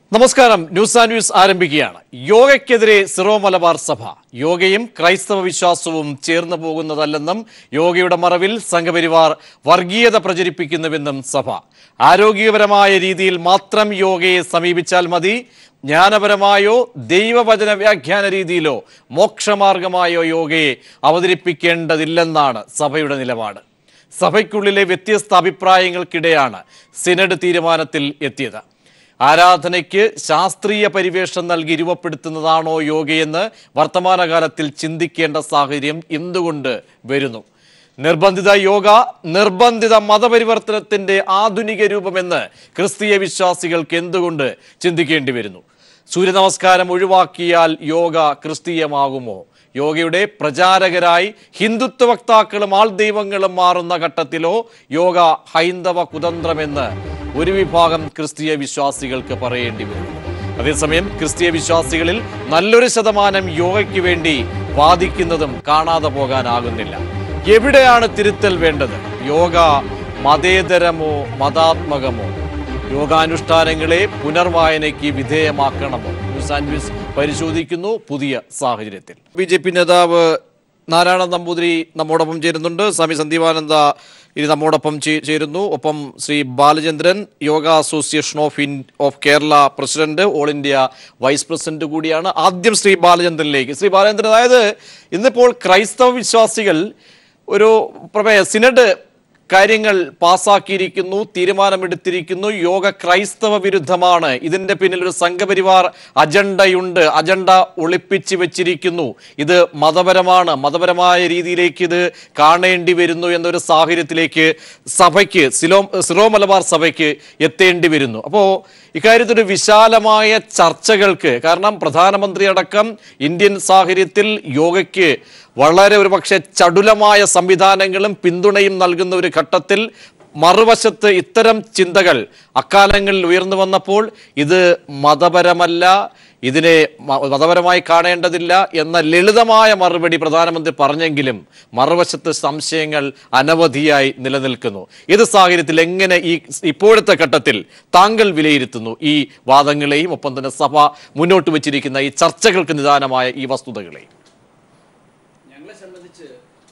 നമസ്കാരം news and news ആരംഭിക്കുകയാണ് യോഗയ്ക്കെതിരെ Syro Malabar സഭ യോഗയും ക്രൈസ്തവ വിശ്വാസവും ചേർന്ന് പോകുന്നതല്ലെന്നും യോഗയുടെ മറവിൽ സംഘപരിവാർ വർഗീയത പ്രചരിപ്പിക്കുന്നുവെന്നും സഭ ആരോഗ്യപരമായ രീതിയിൽ മാത്രം യോഗയെ സമീപിച്ചാൽ മതി ജ്ഞാനപരമായോ ദൈവവചന വ്യാഖ്യാന രീതിയിലോ മോക്ഷമാർഗമായോ യോഗയെ അവതരിപ്പിക്കേണ്ടതില്ലെന്നാണ് സഭയുടെ നിലപാട് സഭയ്ക്കുള്ളിലെ വ്യത്യസ്ത അഭിപ്രായങ്ങൾക്കിടെയാണ് സിനഡ് തീരുമാനത്തിൽ എത്തിയത് ആരാധനയ്ക്ക് ശാസ്ത്രീയ പരിവേഷം നൽകി രൂപപ്പെടുത്തുന്നതാണോ യോഗയെന്ന് വർത്തമാനകാലത്തിൽ ചിന്തിക്കേണ്ട സാഹചര്യം എന്തുകൊണ്ട് വരുന്നു നിർബന്ധിത യോഗ നിർബന്ധിത മതപരിവർത്തനത്തിന്റെ ആധുനിക രൂപമെന്ന് ക്രിസ്തീയ വിശ്വാസികൾക്ക് എന്തുകൊണ്ട് ചിന്തിക്കേണ്ടി വരുന്നു സൂര്യനമസ്കാരം ഒഴിവാക്കിയാൽ യോഗ ക്രിസ്തീയമാകുമോ യോഗയുടെ പ്രചാരകരായി ഹിന്ദുത്വ വക്താക്കളും ആൾ ദൈവങ്ങളും മാറുന്ന ഘട്ടത്തിലോ യോഗ ഹൈന്ദവ കുതന്ത്രമെന്ന് ഒരു വിഭാഗം ക്രിസ്തീയ വിശ്വാസികൾക്ക് പറയേണ്ടി വരും അതേസമയം ക്രിസ്തീയ വിശ്വാസികളിൽ നല്ലൊരു ശതമാനം യോഗയ്ക്ക് വേണ്ടി വാദിക്കുന്നതും കാണാതെ പോകാനാകുന്നില്ല എവിടെയാണ് തിരുത്തൽ വേണ്ടത് യോഗ മതേതരമോ മതാത്മകമോ യോഗാനുഷ്ഠാനങ്ങളെ പുനർവായനയ്ക്ക് വിധേയമാക്കണമോ ന്യൂസ് ആൻഡ് ന്യൂസ് പരിശോധിക്കുന്നു പുതിയ സാഹചര്യത്തിൽ ബി ജെ പി നേതാവ് നാരായണ നമ്പൂതിരി നമ്മോടൊപ്പം ചേരുന്നുണ്ട് സ്വാമി സന്ദീപാനന്ദ ഇനി നമ്മോടൊപ്പം ചേ- ചേരുന്നു ഒപ്പം Shri Balachandran yoga association of in of Kerala president all India vice president കൂടിയാണ് ആദ്യം ശ്രീ ബാലചന്ദ്രനിലേക്ക് ശ്രീ ബാലചന്ദ്രൻ അതായത് ഇന്നിപ്പോൾ ക്രൈസ്തവ വിശ്വാസികൾ ഒരു പ്രമേയ സിനഡ് കാര്യങ്ങൾ പാസാക്കിയിരിക്കുന്നു തീരുമാനമെടുത്തിരിക്കുന്നു യോഗ ക്രൈസ്തവ വിരുദ്ധമാണ് ഇതിന്റെ പിന്നിൽ ഒരു സംഘപരിവാർ അജണ്ടയുണ്ട് അജണ്ട ഒളിപ്പിച്ച് വെച്ചിരിക്കുന്നു ഇത് മതപരമാണ് മതപരമായ രീതിയിലേക്ക് ഇത് കാണേണ്ടി വരുന്നു എന്നൊരു സാഹചര്യത്തിലേക്ക് സഭയ്ക്ക് സിലോ സിറോ മലബാർ സഭയ്ക്ക് എത്തേണ്ടി വരുന്നു അപ്പോൾ ഇക്കാര്യത്തിൽ ഒരു വിശാലമായ ചർച്ചകൾക്ക് കാരണം പ്രധാനമന്ത്രി അടക്കം ഇന്ത്യൻ സാഹചര്യത്തിൽ യോഗയ്ക്ക് വളരെ ഒരു പക്ഷേ ചടുലമായ സംവിധാനങ്ങളും പിന്തുണയും നൽകുന്ന ഒരു ഘട്ടത്തിൽ മറുവശത്ത് ഇത്തരം ചിന്തകൾ അക്കാലങ്ങളിൽ ഉയർന്നു വന്നപ്പോൾ ഇത് മതപരമല്ല ഇതിനെ മ- മതപരമായി കാണേണ്ടതില്ല എന്ന ലളിതമായ മറുപടി പ്രധാനമന്ത്രി പറഞ്ഞെങ്കിലും മറുവശത്ത് സംശയങ്ങൾ അനവധിയായി നിലനിൽക്കുന്നു ഇത് സാഹചര്യത്തിൽ എങ്ങനെ ഈ ഇപ്പോഴത്തെ ഘട്ടത്തിൽ താങ്കൾ വിലയിരുത്തുന്നു ഈ വാദങ്ങളെയും ഒപ്പം തന്നെ സഭ മുന്നോട്ട് വെച്ചിരിക്കുന്ന ഈ ചർച്ചകൾക്ക് നിദാനമായ ഈ വസ്തുതകളെയും ഞങ്ങളെ സംബന്ധിച്ച്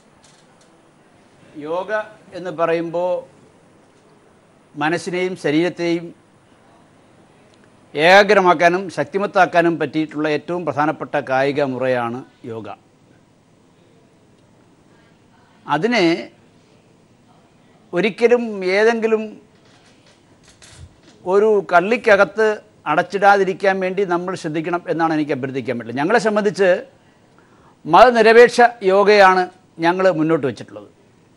യോഗ എന്ന് പറയുമ്പോൾ മനസ്സിനെയും ശരീരത്തെയും ഏകാഗ്രമാക്കാനും ശക്തിമത്താക്കാനും പറ്റിയിട്ടുള്ള ഏറ്റവും പ്രധാനപ്പെട്ട കായിക മുറയാണ് യോഗ അതിനെ ഒരിക്കലും ഏതെങ്കിലും ഒരു കള്ളിക്കകത്ത് അടച്ചിടാതിരിക്കാൻ വേണ്ടി നമ്മൾ ശ്രദ്ധിക്കണം എന്നാണ് എനിക്ക് അഭ്യർത്ഥിക്കാൻ പറ്റില്ല ഞങ്ങളെ സംബന്ധിച്ച് മതനിരപേക്ഷ യോഗയാണ് ഞങ്ങൾ മുന്നോട്ട് വെച്ചിട്ടുള്ളത്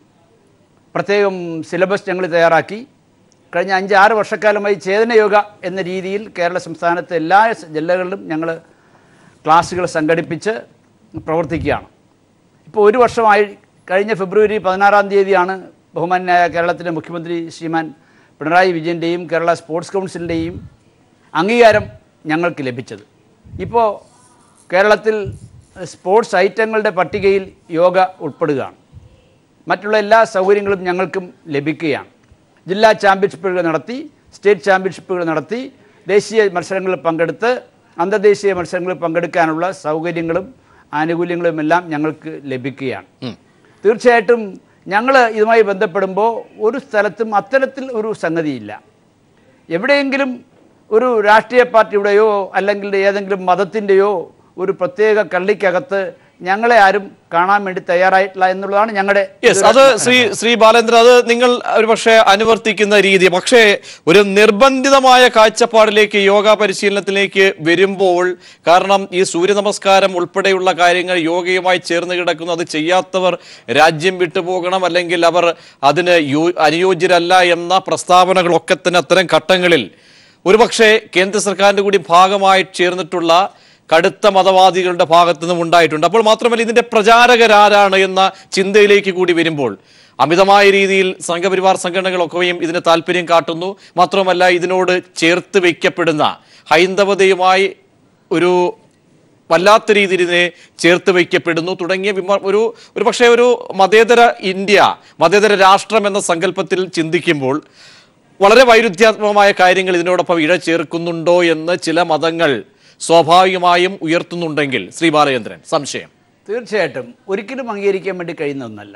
പ്രത്യേകം സിലബസ് ഞങ്ങൾ തയ്യാറാക്കി കഴിഞ്ഞ അഞ്ച് ആറ് വർഷക്കാലമായി ചേതന യോഗ എന്ന രീതിയിൽ കേരള സംസ്ഥാനത്തെ എല്ലാ ജില്ലകളിലും ഞങ്ങൾ ക്ലാസ്സുകൾ സംഘടിപ്പിച്ച് പ്രവർത്തിക്കുകയാണ് ഇപ്പോൾ ഒരു വർഷമായി കഴിഞ്ഞ ഫെബ്രുവരി പതിനാറാം തീയതിയാണ് ബഹുമാന്യായ കേരളത്തിലെ മുഖ്യമന്ത്രി ശ്രീമാൻ പിണറായി വിജയൻ്റെയും കേരള സ്പോർട്സ് കൗൺസിലിൻ്റെയും അംഗീകാരം ഞങ്ങൾക്ക് ലഭിച്ചത് ഇപ്പോൾ കേരളത്തിൽ സ്പോർട്സ് ഐറ്റങ്ങളുടെ പട്ടികയിൽ യോഗ ഉൾപ്പെടുകയാണ് മറ്റുള്ള എല്ലാ സൗകര്യങ്ങളും ഞങ്ങൾക്കും ലഭിക്കുകയാണ് ജില്ലാ ചാമ്പ്യൻഷിപ്പുകൾ നടത്തി സ്റ്റേറ്റ് ചാമ്പ്യൻഷിപ്പുകൾ നടത്തി ദേശീയ മത്സരങ്ങളിൽ പങ്കെടുത്ത് അന്തർദേശീയ മത്സരങ്ങളിൽ പങ്കെടുക്കാനുള്ള സൗകര്യങ്ങളും ആനുകൂല്യങ്ങളും എല്ലാം ഞങ്ങൾക്ക് ലഭിക്കുകയാണ് തീർച്ചയായിട്ടും ഞങ്ങൾ ഇതുമായി ബന്ധപ്പെടുമ്പോൾ ഒരു സ്ഥലത്തും അത്തരത്തിൽ ഒരു സംഗതിയില്ല എവിടെയെങ്കിലും ഒരു രാഷ്ട്രീയ പാർട്ടിയുടെയോ അല്ലെങ്കിൽ ഏതെങ്കിലും മതത്തിൻ്റെയോ ഒരു പ്രത്യേക കള്ളിക്കകത്ത് ഞങ്ങളെ ആരും കാണാൻ വേണ്ടി തയ്യാറായിട്ടില്ല എന്നുള്ളതാണ് ഞങ്ങളുടെ യെസ് അത് ശ്രീ ശ്രീ ബാലേന്ദ്രൻ അത് നിങ്ങൾ ഒരു പക്ഷേ അനുവർത്തിക്കുന്ന രീതി പക്ഷേ ഒരു നിർബന്ധിതമായ കാഴ്ചപ്പാടിലേക്ക് യോഗ പരിശീലനത്തിലേക്ക് വരുമ്പോൾ കാരണം ഈ സൂര്യ നമസ്കാരം ഉൾപ്പെടെയുള്ള കാര്യങ്ങൾ യോഗയുമായി ചേർന്ന് കിടക്കുന്നു അത് ചെയ്യാത്തവർ രാജ്യം വിട്ടുപോകണം അല്ലെങ്കിൽ അവർ അതിന് യോ- അനുയോജ്യരല്ല എന്ന പ്രസ്താവനകളൊക്കെ തന്നെ അത്തരം ഘട്ടങ്ങളിൽ ഒരുപക്ഷെ കേന്ദ്ര സർക്കാരിന്റെ കൂടി ഭാഗമായി ചേർന്നിട്ടുള്ള കടുത്ത മതവാദികളുടെ ഭാഗത്തു നിന്നും ഉണ്ടായിട്ടുണ്ട് അപ്പോൾ മാത്രമല്ല ഇതിന്റെ പ്രചാരകരാരാണ് എന്ന ചിന്തയിലേക്ക് കൂടി വരുമ്പോൾ അമിതമായ രീതിയിൽ സംഘപരിവാർ സംഘടനകളൊക്കെയും ഇതിന് താല്പര്യം കാട്ടുന്നു മാത്രമല്ല ഇതിനോട് ചേർത്ത് വയ്ക്കപ്പെടുന്ന ഹൈന്ദവതയുമായി ഒരു വല്ലാത്ത രീതിയിൽ ഇതിനെ ചേർത്ത് വയ്ക്കപ്പെടുന്നു തുടങ്ങിയ വിമർ ഒരു ഒരു പക്ഷേ ഒരു മതേതര ഇന്ത്യ മതേതര രാഷ്ട്രം എന്ന സങ്കല്പത്തിൽ ചിന്തിക്കുമ്പോൾ വളരെ വൈരുദ്ധ്യാത്മകമായ കാര്യങ്ങൾ ഇതിനോടൊപ്പം ഇഴ ചേർക്കുന്നുണ്ടോ എന്ന് ചില മതങ്ങൾ സ്വാഭാവികമായും ഉയർത്തുന്നുണ്ടെങ്കിൽ ശ്രീ ബാലചന്ദ്രൻ സംശയം തീർച്ചയായിട്ടും ഒരിക്കലും അംഗീകരിക്കാൻ വേണ്ടി കഴിയുന്ന ഒന്നല്ല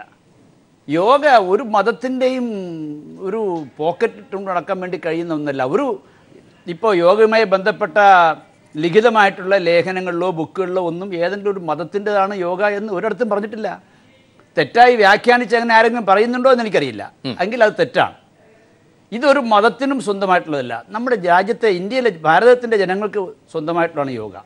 യോഗ ഒരു മതത്തിൻ്റെയും ഒരു പോക്കറ്റ് ഇട്ടുകൊണ്ട് നടക്കാൻ വേണ്ടി കഴിയുന്ന ഒന്നല്ല ഒരു ഇപ്പോൾ യോഗയുമായി ബന്ധപ്പെട്ട ലിഖിതമായിട്ടുള്ള ലേഖനങ്ങളിലോ ബുക്കുകളിലോ ഒന്നും ഏതെങ്കിലും ഒരു മതത്തിൻ്റെതാണ് യോഗ എന്ന് ഒരിടത്തും പറഞ്ഞിട്ടില്ല തെറ്റായി വ്യാഖ്യാനിച്ച് അങ്ങനെ ആരെങ്കിലും പറയുന്നുണ്ടോ എന്ന് എനിക്കറിയില്ല എങ്കിൽ അത് തെറ്റാണ് ഇതൊരു മതത്തിനും സ്വന്തമായിട്ടുള്ളതല്ല നമ്മുടെ രാജ്യത്തെ ഇന്ത്യയിലെ ഭാരതത്തിൻ്റെ ജനങ്ങൾക്ക് സ്വന്തമായിട്ടുള്ളതാണ് യോഗ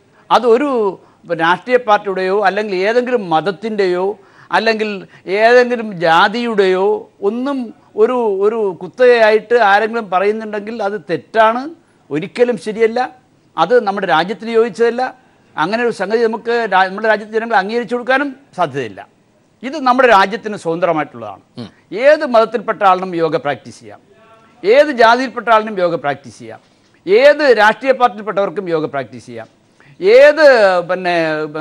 അതൊരു രാഷ്ട്രീയ പാർട്ടിയുടെയോ അല്ലെങ്കിൽ ഏതെങ്കിലും മതത്തിൻ്റെയോ അല്ലെങ്കിൽ ഏതെങ്കിലും ജാതിയുടെയോ ഒന്നും ഒരു ഒരു കുത്തകയായിട്ട് ആരെങ്കിലും പറയുന്നുണ്ടെങ്കിൽ അത് തെറ്റാണ് ഒരിക്കലും ശരിയല്ല അത് നമ്മുടെ രാജ്യത്തിന് യോജിച്ചതല്ല അങ്ങനെ ഒരു സംഗതി നമുക്ക് രാ- നമ്മുടെ രാജ്യത്തെ ജനങ്ങൾ അംഗീകരിച്ചു കൊടുക്കാനും സാധ്യതയില്ല ഇത് നമ്മുടെ രാജ്യത്തിന് സ്വതന്ത്രമായിട്ടുള്ളതാണ് ഏത് മതത്തിൽപ്പെട്ട ആളിനും യോഗ പ്രാക്ടീസ് ചെയ്യാം ഏത് ജാതിയിൽപ്പെട്ട ആളിനും യോഗ പ്രാക്ടീസ് ചെയ്യാം ഏത് രാഷ്ട്രീയ പാർട്ടിയിൽപ്പെട്ടവർക്കും യോഗ പ്രാക്ടീസ് ചെയ്യാം ഏത് പിന്നെ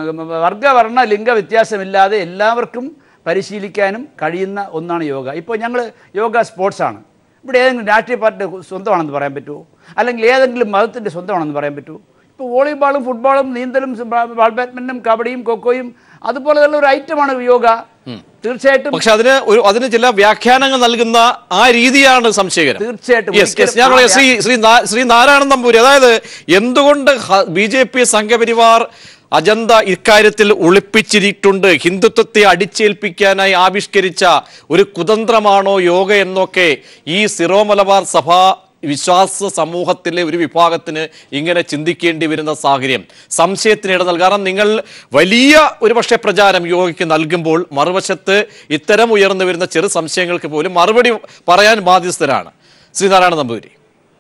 വർഗ വർണ്ണ ലിംഗ വ്യത്യാസമില്ലാതെ എല്ലാവർക്കും പരിശീലിക്കാനും കഴിയുന്ന ഒന്നാണ് യോഗ ഇപ്പോൾ ഞങ്ങൾ യോഗ സ്പോർട്സാണ് ഇവിടെ ഏതെങ്കിലും രാഷ്ട്രീയ പാർട്ടി സ്വന്തമാണെന്ന് പറയാൻ പറ്റുമോ അല്ലെങ്കിൽ ഏതെങ്കിലും മതത്തിൻ്റെ സ്വന്തമാണെന്ന് പറയാൻ പറ്റുമോ ഇപ്പോൾ വോളിബോളും ഫുട്ബോളും നീന്തലും ബാ- ബാൾ ബാഡ്മിൻ്റനും കബഡിയും കൊക്കോയും അതുപോലെയുള്ള ഒരു ഐറ്റമാണ് യോഗ തീർച്ചയായിട്ടും പക്ഷെ അതിന് ഒരു അതിന് ചില വ്യാഖ്യാനങ്ങൾ നൽകുന്ന ആ രീതിയാണ് സംശയകരം തീർച്ചയായിട്ടും Yes, yes. ഒരിക്കലും ഞാൻ ആ പറയാം ശ്രീ ശ്രീ നാ- ശ്രീ നാരായണൻ നമ്പൂരി അതായത് എന്തുകൊണ്ട് B J P Sangh Parivar agenda ഇക്കാര്യത്തിൽ ഒളിപ്പിച്ചിട്ടുണ്ട് ഹിന്ദുത്വത്തെ അടിച്ചേൽപ്പിക്കാനായി ആവിഷ്കരിച്ച ഒരു കുതന്ത്രമാണോ യോഗ എന്നൊക്കെ ഈ സിറോ മലബാർ സഭ വിശ്വാസ സമൂഹത്തിലെ ഒരു വിഭാഗത്തിന് ഇങ്ങനെ ചിന്തിക്കേണ്ടി വരുന്ന സാഹചര്യം സംശയത്തിന് ഇട നൽകാം കാരണം നിങ്ങൾ വലിയ ഒരു പക്ഷേ പ്രചാരം യോഗയ്ക്ക് നൽകുമ്പോൾ മറുവശത്ത് ഇത്തരം ഉയർന്നു വരുന്ന ചെറു സംശയങ്ങൾക്ക് പോലും മറുപടി പറയാൻ ബാധ്യസ്ഥരാണ് ശ്രീനാരായണ നമ്പൂരി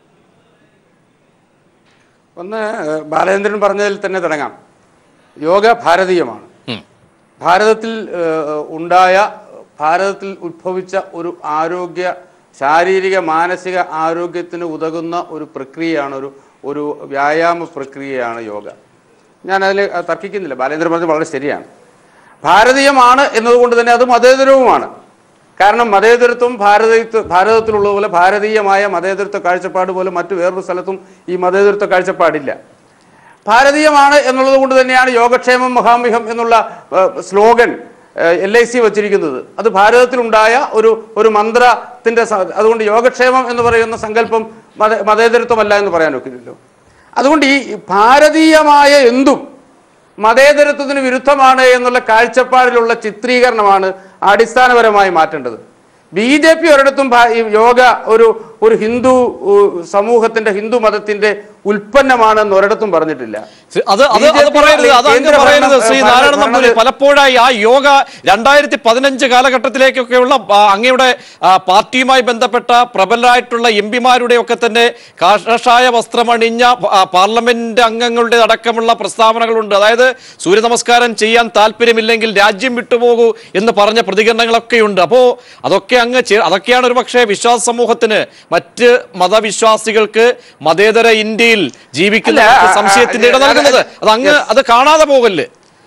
ഒന്ന് ഏഹ്, ബാലചന്ദ്രൻ പറഞ്ഞതിൽ തന്നെ തുടങ്ങാം യോഗ ഭാരതീയമാണ് ഉം. ഭാരതത്തിൽ ഏഹ്, ഉണ്ടായ ഭാരതത്തിൽ ഉദ്ഭവിച്ച ഒരു ആരോഗ്യ ശാരീരിക മാനസിക ആരോഗ്യത്തിന് ഉതകുന്ന ഒരു പ്രക്രിയയാണ് ഒരു ഒരു വ്യായാമ പ്രക്രിയയാണ് യോഗ ഞാൻ അതിൽ തർക്കിക്കുന്നില്ല ബാലേന്ദ്രൻ പറഞ്ഞത് വളരെ ശരിയാണ് ഭാരതീയമാണ് എന്നതുകൊണ്ട് തന്നെ അത് മതേതരവുമാണ് കാരണം മതേതരത്വം ഭാരതീയത്വ ഭാരതത്തിലുള്ള പോലെ ഭാരതീയമായ മതേതരത്വ കാഴ്ചപ്പാട് പോലെ മറ്റു വേറൊരു സ്ഥലത്തും ഈ മതേതരത്വ കാഴ്ചപ്പാടില്ല ഭാരതീയമാണ് എന്നുള്ളത് കൊണ്ട് തന്നെയാണ് യോഗക്ഷേമം മഹാമിഹം എന്നുള്ള ഏഹ്, സ്ലോഗൻ എൽ ഐ സി വച്ചിരിക്കുന്നത് അത് ഭാരതത്തിലുണ്ടായ ഒരു ഒരു മന്ത്രത്തിന്റെ സ- അതുകൊണ്ട് യോഗക്ഷേമം എന്ന് പറയുന്ന സങ്കല്പം മത മതേതരത്വമല്ല എന്ന് പറയാൻ ഒക്കില്ലല്ലോ അതുകൊണ്ട് ഈ ഭാരതീയമായ എന്തും മതേതരത്വത്തിന് വിരുദ്ധമാണ് എന്നുള്ള കാഴ്ചപ്പാടിലുള്ള ചിത്രീകരണമാണ് അടിസ്ഥാനപരമായി മാറ്റേണ്ടത് ബി ജെ പി ഒരിടത്തും ഭാ- ഈ യോഗ ഒരു ഒരു ഹിന്ദു ഉ, സമൂഹത്തിന്റെ ഹിന്ദു മതത്തിന്റെ ഉൽപ്പന്നമാണെന്ന് ഒരിടത്തും പറഞ്ഞിട്ടില്ല ശ്രീ- അത് അത് അത് BJP പറയരുത് അത് അങ്ങ് കേന്ദ്ര പറയരുത് ഭരണം, ശ്രീ ഭരണം, നാരായണ നമ്പൂരി ഭരണം- പലപ്പോഴായി ആ യോഗ രണ്ടായിരത്തി പതിനഞ്ച് കാലഘട്ടത്തിലേക്കൊക്കെയുള്ള ആ, അങ്ങയുടെ ആ, പാർട്ടിയുമായി ബന്ധപ്പെട്ട പ്രബലരായിട്ടുള്ള എം പിമാരുടെ ഒക്കെ തന്നെ കാഷായ വസ്ത്രമണിഞ്ഞ ആ, പാർലമെന്റ് അംഗങ്ങളുടെ അടക്കമുള്ള പ്രസ്താവനകളുണ്ട് അതായത് സൂര്യ നമസ്കാരം ചെയ്യാൻ താല്പര്യമില്ലെങ്കിൽ രാജ്യം വിട്ടുപോകൂ എന്ന് പറഞ്ഞ പ്രതികരണങ്ങളൊക്കെയുണ്ട് അപ്പോ അതൊക്കെ അങ്ങ് ചേ- അതൊക്കെയാണ് ഒരു പക്ഷേ വിശ്വാസ സമൂഹത്തിന് മറ്റ് മതവിശ്വാസികൾക്ക് മതേതര ഇന്ത്യയിൽ ജീവിക്കുന്ന അല്ല, ആ, സംശയത്തിന്റെ ഇട ആ, നൽകുന്നത് അത് അങ്ങ് yes. അത് കാണാതെ പോകല്ലേ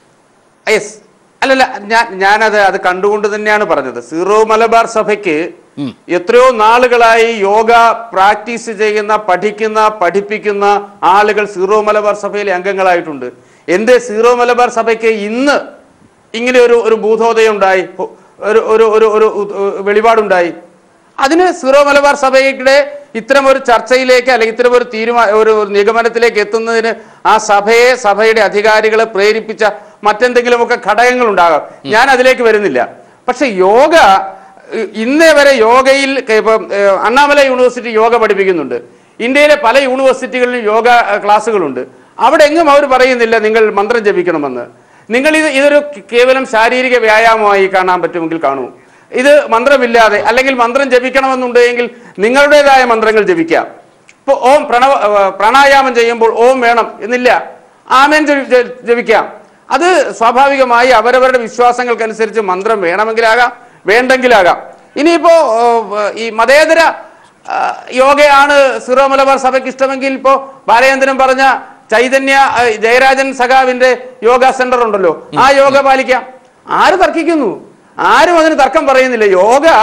യെസ് അല്ലല്ല ഞാൻ ഞാനത് അത് കണ്ടുകൊണ്ട് തന്നെയാണ് പറഞ്ഞത് സീറോ മലബാർ സഭയ്ക്ക് എത്രയോ നാളുകളായി യോഗ പ്രാക്ടീസ് ചെയ്യുന്ന പഠിക്കുന്ന പഠിപ്പിക്കുന്ന ആളുകൾ സീറോ മലബാർ സഭയിലെ അംഗങ്ങളായിട്ടുണ്ട് എന്തേ സീറോ മലബാർ സഭയ്ക്ക് ഇന്ന് ഇങ്ങനെ ഒരു ഒരു ബോധോദയം ഉണ്ടായി ഒരു ഒരു ഒരു ഒരു ഉ- വെളിപാടുണ്ടായി അതിന് സീറോ മലബാർ സഭയുടെ ഇത്തരം ഒരു ചർച്ചയിലേക്ക് അല്ലെങ്കിൽ ഇത്തരം ഒരു തീരുമാന ഒരു ഒരു നിഗമനത്തിലേക്ക് എത്തുന്നതിന് ആ സഭയെ സഭയുടെ അധികാരികളെ പ്രേരിപ്പിച്ച മറ്റെന്തെങ്കിലുമൊക്കെ ഘടകങ്ങൾ ഉണ്ടാകാം ഞാൻ അതിലേക്ക് വരുന്നില്ല പക്ഷെ യോഗ ഇ- ഇന്നേ വരെ യോഗയിൽ ക- ഇപ്പം ഏഹ്, അണ്ണാമല യൂണിവേഴ്സിറ്റി യോഗ പഠിപ്പിക്കുന്നുണ്ട് ഇന്ത്യയിലെ പല യൂണിവേഴ്സിറ്റികളിലും യോഗ ഏഹ്, ക്ലാസ്സുകളുണ്ട് അവിടെ എങ്ങും അവർ പറയുന്നില്ല നിങ്ങൾ മന്ത്രം ജപിക്കണമെന്ന് നിങ്ങൾ ഇത് ഇതൊരു കേവലം ശാരീരിക വ്യായാമമായി കാണാൻ പറ്റുമെങ്കിൽ കാണൂ ഇത് മന്ത്രമില്ലാതെ അല്ലെങ്കിൽ മന്ത്രം ജപിക്കണമെന്നുണ്ടെങ്കിൽ നിങ്ങളുടേതായ മന്ത്രങ്ങൾ ജപിക്കാം ഇപ്പോൾ ഓം പ്രണവ ഏഹ്, പ്രാണായാമം ചെയ്യുമ്പോൾ ഓം വേണം എന്നില്ല ആമേൻ ജപി- ജ- ജപിക്കാം അത് സ്വാഭാവികമായി അവരവരുടെ വിശ്വാസങ്ങൾക്കനുസരിച്ച് മന്ത്രം വേണമെങ്കിലാകാം വേണ്ടെങ്കിലാകാം ഇനിയിപ്പോ ഏഹ്, ഈ മതേതര ആ, യോഗയാണ് സിറോ മലബാർ സഭയ്ക്ക് ഇഷ്ടമെങ്കിൽ ഇപ്പോ ബാലചന്ദ്രൻ പറഞ്ഞ ചൈതന്യ ആ, ജയരാജൻ സഖാവിന്റെ യോഗ സെന്റർ ഉണ്ടല്ലോ ആ യോഗ പാലിക്കാം ആര് തർക്കിക്കുന്നു ആരും അതിന് തർക്കം പറയുന്നില്ല യോഗ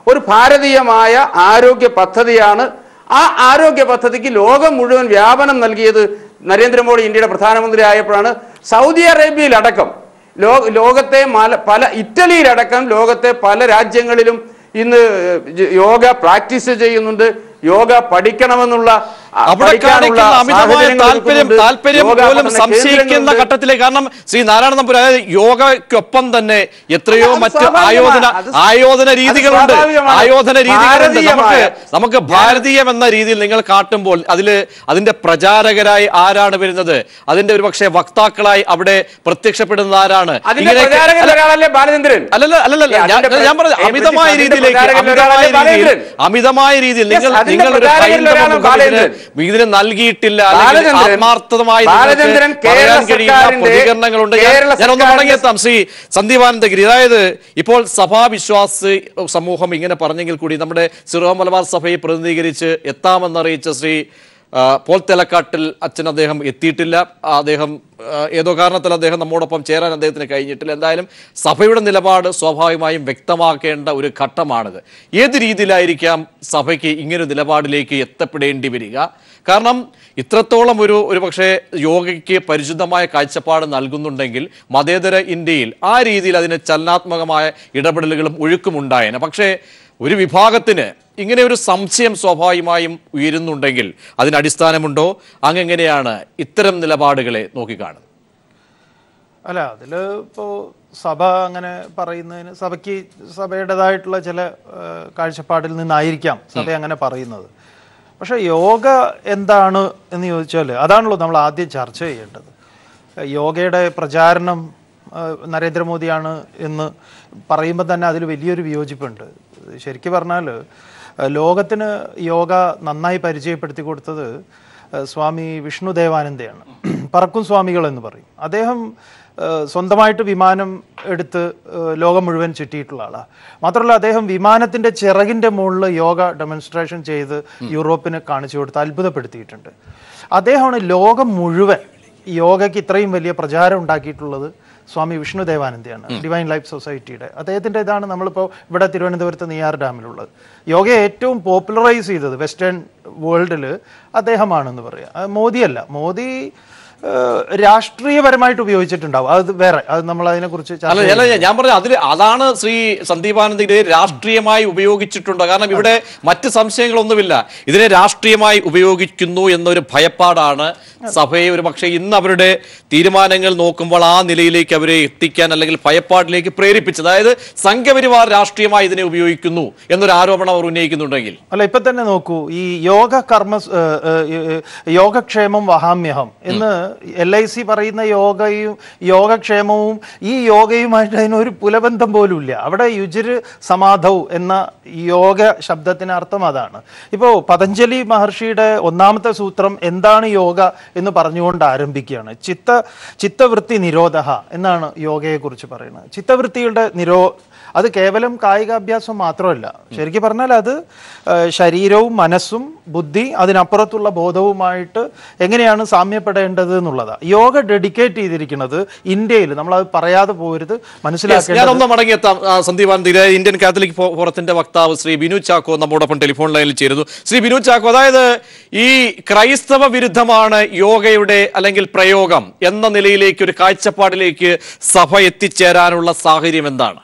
ഒരു ഭാരതീയമായ ആരോഗ്യ പദ്ധതിയാണ് ആ ആരോഗ്യ പദ്ധതിക്ക് ലോകം മുഴുവൻ വ്യാപനം നൽകിയത് നരേന്ദ്രമോദി ഇന്ത്യയുടെ പ്രധാനമന്ത്രി ആയപ്പോഴാണ് സൗദി അറേബ്യയിലടക്കം ലോ ലോകത്തെ മല പല ഇറ്റലിയിലടക്കം ലോകത്തെ പല രാജ്യങ്ങളിലും ഇന്ന് യോഗ പ്രാക്ടീസ് ചെയ്യുന്നുണ്ട് യോഗ പഠിക്കണമെന്നുള്ള ആ, അവിടെ പഠിക്കാനുള്ള കാണിക്കുന്ന അമിതമായ സാഹചര്യങ്ങൾ താല്പര്യം ഒരുക്കുന്നുണ്ട്. താല്പര്യം യോഗ പോലും പഠന സംശയിക്കുന്ന കേന്ദ്രങ്ങളുണ്ട്. ഘട്ടത്തിലേക്ക് കാരണം ശ്രീ നാരായണ നമ്പൂർ അതായത് യോഗയ്ക്കൊപ്പം തന്നെ എത്രയോ അത് മറ്റ് സ്വാഭാവികമാണ്. ആയോധന അത് ആയോധന അത് രീതികളുണ്ട് സ്വാഭാവികമാണ്. ആയോധന രീതികളുണ്ട് നമുക്ക് ഭാരതീയമായ- നമുക്ക് ഭാരതീയം എന്ന രീതിയിൽ നിങ്ങൾ കാട്ടുമ്പോൾ അതില് അതിന്റെ പ്രചാരകരായി ആരാണ് വരുന്നത് അതിന്റെ ഒരു പക്ഷേ വക്താക്കളായി അവിടെ പ്രത്യക്ഷപ്പെടുന്നത് ആരാണ് അതിന്റെ ഇങ്ങനെയൊക്കെ- പ്രചാരകരിൽ അല്ല, ഒരാളല്ലേ ബാലചന്ദ്രൻ അല്ലല്ല അല്ലല്ല ഏ, ഞാൻ അതിന്റെ ഞാൻ പറഞ്ഞത് പ്ര- ഏ, അമിതമായ അതിന്റെ രീതിയിലേക്ക് പ്രചാരകരിൽ അമിതമായ ഒരാളല്ലേ രീതിയിൽ ബാലചന്ദ്രൻ? അമിതമായ രീതിയിൽ Yes, നിങ്ങൾ അതിന്റെ നിങ്ങൾ ഒരു പ്രചാരകരിൽ ഹൈന്ദവ ഒരാളാണ് മുഖം ഇതിന് ബാലചന്ദ്രൻ. ഇതിന് നൽകിയിട്ടില്ല അല്ലെങ്കിൽ ബാലചന്ദ്രൻ- ആത്മാർത്ഥമായി നിങ്ങൾക്ക് ബാലചന്ദ്രൻ കേരള പറയാൻ കഴിയുന്ന സർക്കാരിന്റെ- പ്രതികരണങ്ങളുണ്ട് ഞാൻ- കേരള ഞാനൊന്ന് സർക്കാരിന്റെ- മടങ്ങിയെത്താം ശ്രീ സന്ദീപാനന്ദഗിരി അതായത് ഇപ്പോൾ സഭാവിശ്വാസി സമൂഹം ഇങ്ങനെ പറഞ്ഞെങ്കിൽ കൂടി നമ്മുടെ സിറോ മലബാർ സഭയെ പ്രതിനിധീകരിച്ച് എത്താമെന്നറിയിച്ച ശ്രീ ആ, പോൾ തെലക്കാട്ടിൽ അച്ഛൻ അദ്ദേഹം എത്തിയിട്ടില്ല ആ, അദ്ദേഹം ആ, ഏതോ കാരണത്തിൽ അദ്ദേഹം നമ്മോടൊപ്പം ചേരാൻ അദ്ദേഹത്തിന് കഴിഞ്ഞിട്ടില്ല എന്തായാലും സഭയുടെ നിലപാട് സ്വാഭാവികമായും വ്യക്തമാക്കേണ്ട ഒരു ഘട്ടമാണിത് ഏത് രീതിയിലായിരിക്കാം സഭയ്ക്ക് ഇങ്ങനെ ഒരു നിലപാടിലേക്ക് എത്തപ്പെടേണ്ടി വരിക കാരണം ഇത്രത്തോളം ഒരു ഒരു പക്ഷേ യോഗയ്ക്ക് പരിശുദ്ധമായ കാഴ്ചപ്പാട് നൽകുന്നുണ്ടെങ്കിൽ മതേതര ഇന്ത്യയിൽ ആ രീതിയിൽ അതിന് ചലനാത്മകമായ ഇടപെടലുകളും ഒഴുക്കും ഉണ്ടായേനെ പക്ഷേ ഒരു വിഭാഗത്തിന് ഇങ്ങനെ ഒരു സംശയം സ്വാഭാവികമായും ഉയരുന്നുണ്ടെങ്കിൽ അതിന് അടിസ്ഥാനമുണ്ടോ അങ്ങെങ്ങനെയാണ് ഇത്തരം നിലപാടുകളെ നോക്കിക്കാണുന്നത് അല്ല അതിൽ ഇപ്പോൾ സഭ അങ്ങനെ പറയുന്നതിന് സഭയ്ക്ക് സഭയുടേതായിട്ടുള്ള ചില ആ, കാഴ്ചപ്പാടിൽ നിന്നായിരിക്കാം സഭ അങ്ങനെ പറയുന്നത് പക്ഷേ യോഗ എന്താണ് എന്ന് ചോദിച്ചാൽ അതാണല്ലോ നമ്മൾ ആദ്യം ചർച്ച ചെയ്യേണ്ടത് യോഗയുടെ പ്രചാരണം ആ, നരേന്ദ്രമോദിയാണ് എന്ന് പറയുമ്പോൾ തന്നെ അതിൽ വലിയൊരു വിയോജിപ്പുണ്ട് ശരിക്കും പറഞ്ഞാൽ ആ, ലോകത്തിന് യോഗ നന്നായി പരിചയപ്പെടുത്തി കൊടുത്തത് ആ, സ്വാമി വിഷ്ണു ദേവാനന്ദയാണ് പറക്കും സ്വാമികൾ എന്ന് പറയും അദ്ദേഹം ആ, സ്വന്തമായിട്ട് വിമാനം എടുത്ത് ആ, ലോകം മുഴുവൻ ചുറ്റിയിട്ടുള്ള ആളാണ് മാത്രമല്ല അദ്ദേഹം വിമാനത്തിൻ്റെ ചിറകിൻ്റെ മുകളിൽ യോഗ ഡെമോൺസ്ട്രേഷൻ ചെയ്ത് യൂറോപ്പിന് കാണിച്ചു കൊടുത്ത് അത്ഭുതപ്പെടുത്തിയിട്ടുണ്ട് അദ്ദേഹമാണ് ലോകം മുഴുവൻ യോഗയ്ക്ക് ഇത്രയും വലിയ പ്രചാരം ഉണ്ടാക്കിയിട്ടുള്ളത് സ്വാമി വിഷ്ണു ദേവാനന്ദയാണ് ഡിവൈൻ ലൈഫ് സൊസൈറ്റിയുടെ അദ്ദേഹത്തിൻ്റെ ഇതാണ് നമ്മളിപ്പോൾ ഇവിടെ തിരുവനന്തപുരത്ത് നെയ്യാർ ഡാമിലുള്ളത് യോഗയെ ഏറ്റവും പോപ്പുലറൈസ് ചെയ്തത് വെസ്റ്റേൺ വേൾഡിൽ അദ്ദേഹമാണെന്ന് പറയാം അത് മോദിയല്ല മോദി ഏഹ്, രാഷ്ട്രീയപരമായിട്ട് ഉപയോഗിച്ചിട്ടുണ്ടാവും അത് വേറെ അത് നമ്മൾ അതിനെക്കുറിച്ച് ചർച്ച അല്ല അല്ല ഞാൻ പറഞ്ഞു അതിൽ അതാണ് ശ്രീ സന്ദീപാനന്ദഗിരി രാഷ്ട്രീയമായി ഉപയോഗിച്ചിട്ടുണ്ടോ കാരണം ഇവിടെ മറ്റ് സംശയങ്ങളൊന്നുമില്ല ഇതിനെ രാഷ്ട്രീയമായി ഉപയോഗിക്കുന്നു എന്നൊരു ഭയപ്പാടാണ് സഭയെ ഒരു പക്ഷേ ഇന്ന് അവരുടെ തീരുമാനങ്ങൾ നോക്കുമ്പോൾ ആ നിലയിലേക്ക് അവരെ എത്തിക്കാൻ അല്ലെങ്കിൽ ഭയപ്പാടിലേക്ക് പ്രേരിപ്പിച്ചത് അതായത് സംഘപരിവാർ രാഷ്ട്രീയമായി ഇതിനെ ഉപയോഗിക്കുന്നു എന്നൊരു ആരോപണം അവർ ഉന്നയിക്കുന്നുണ്ടെങ്കിൽ അല്ല ഇപ്പൊ തന്നെ നോക്കൂ ഈ യോഗ കർമ്മ സ്- ഏഹ് ഏഹ് ഏഹ് യോഗക്ഷേമം വഹാമ്യഹം എന്ന് എൽ ഐ സി പറയുന്ന യോഗയും യോഗക്ഷേമവും ഈ യോഗയുമായിട്ട് അതിനൊരു പുലബന്ധം പോലും ഇല്ല അവിടെ യുജിര് സമാധവ് എന്ന യോഗ ശബ്ദത്തിന് അർത്ഥം അതാണ് ഇപ്പോൾ പതഞ്ജലി മഹർഷിയുടെ ഒന്നാമത്തെ സൂത്രം എന്താണ് യോഗ എന്ന് പറഞ്ഞുകൊണ്ട് ആരംഭിക്കുകയാണ് ചിത്ത ചിത്തവൃത്തി നിരോധ എന്നാണ് യോഗയെക്കുറിച്ച് പറയുന്നത് ചിത്തവൃത്തിയുടെ നിരോ അത് കേവലം കായികാഭ്യാസം മാത്രമല്ല ശരിക്കും പറഞ്ഞാൽ അത് ആ, ശരീരവും മനസ്സും ബുദ്ധി അതിനപ്പുറത്തുള്ള ബോധവുമായിട്ട് എങ്ങനെയാണ് സാമ്യപ്പെടേണ്ടത് എന്നുള്ളതാണ് യോഗ ഡെഡിക്കേറ്റ് ചെയ്തിരിക്കുന്നത് ഇന്ത്യയിൽ നമ്മളത് പറയാതെ പോരുത് മനസ്സിലാക്കേണ്ടത് ഞാനൊന്ന് മടങ്ങിയെത്താം ആ, സന്ദീപാനന്ദ ഇന്ത്യൻ കാത്തലിക് ഫോ- ഫോറത്തിന്റെ വക്താവ് ശ്രീ ബിനു ചാക്കോ നമ്മോടൊപ്പം ടെലിഫോൺ ലൈനിൽ ചേരുന്നു ശ്രീ ബിനു ചാക്കോ അതായത് ഈ ക്രൈസ്തവ വിരുദ്ധമാണ് യോഗയുടെ അല്ലെങ്കിൽ പ്രയോഗം എന്ന നിലയിലേക്ക് ഒരു കാഴ്ചപ്പാടിലേക്ക് സഭ എത്തിച്ചേരാനുള്ള സാഹചര്യം എന്താണ്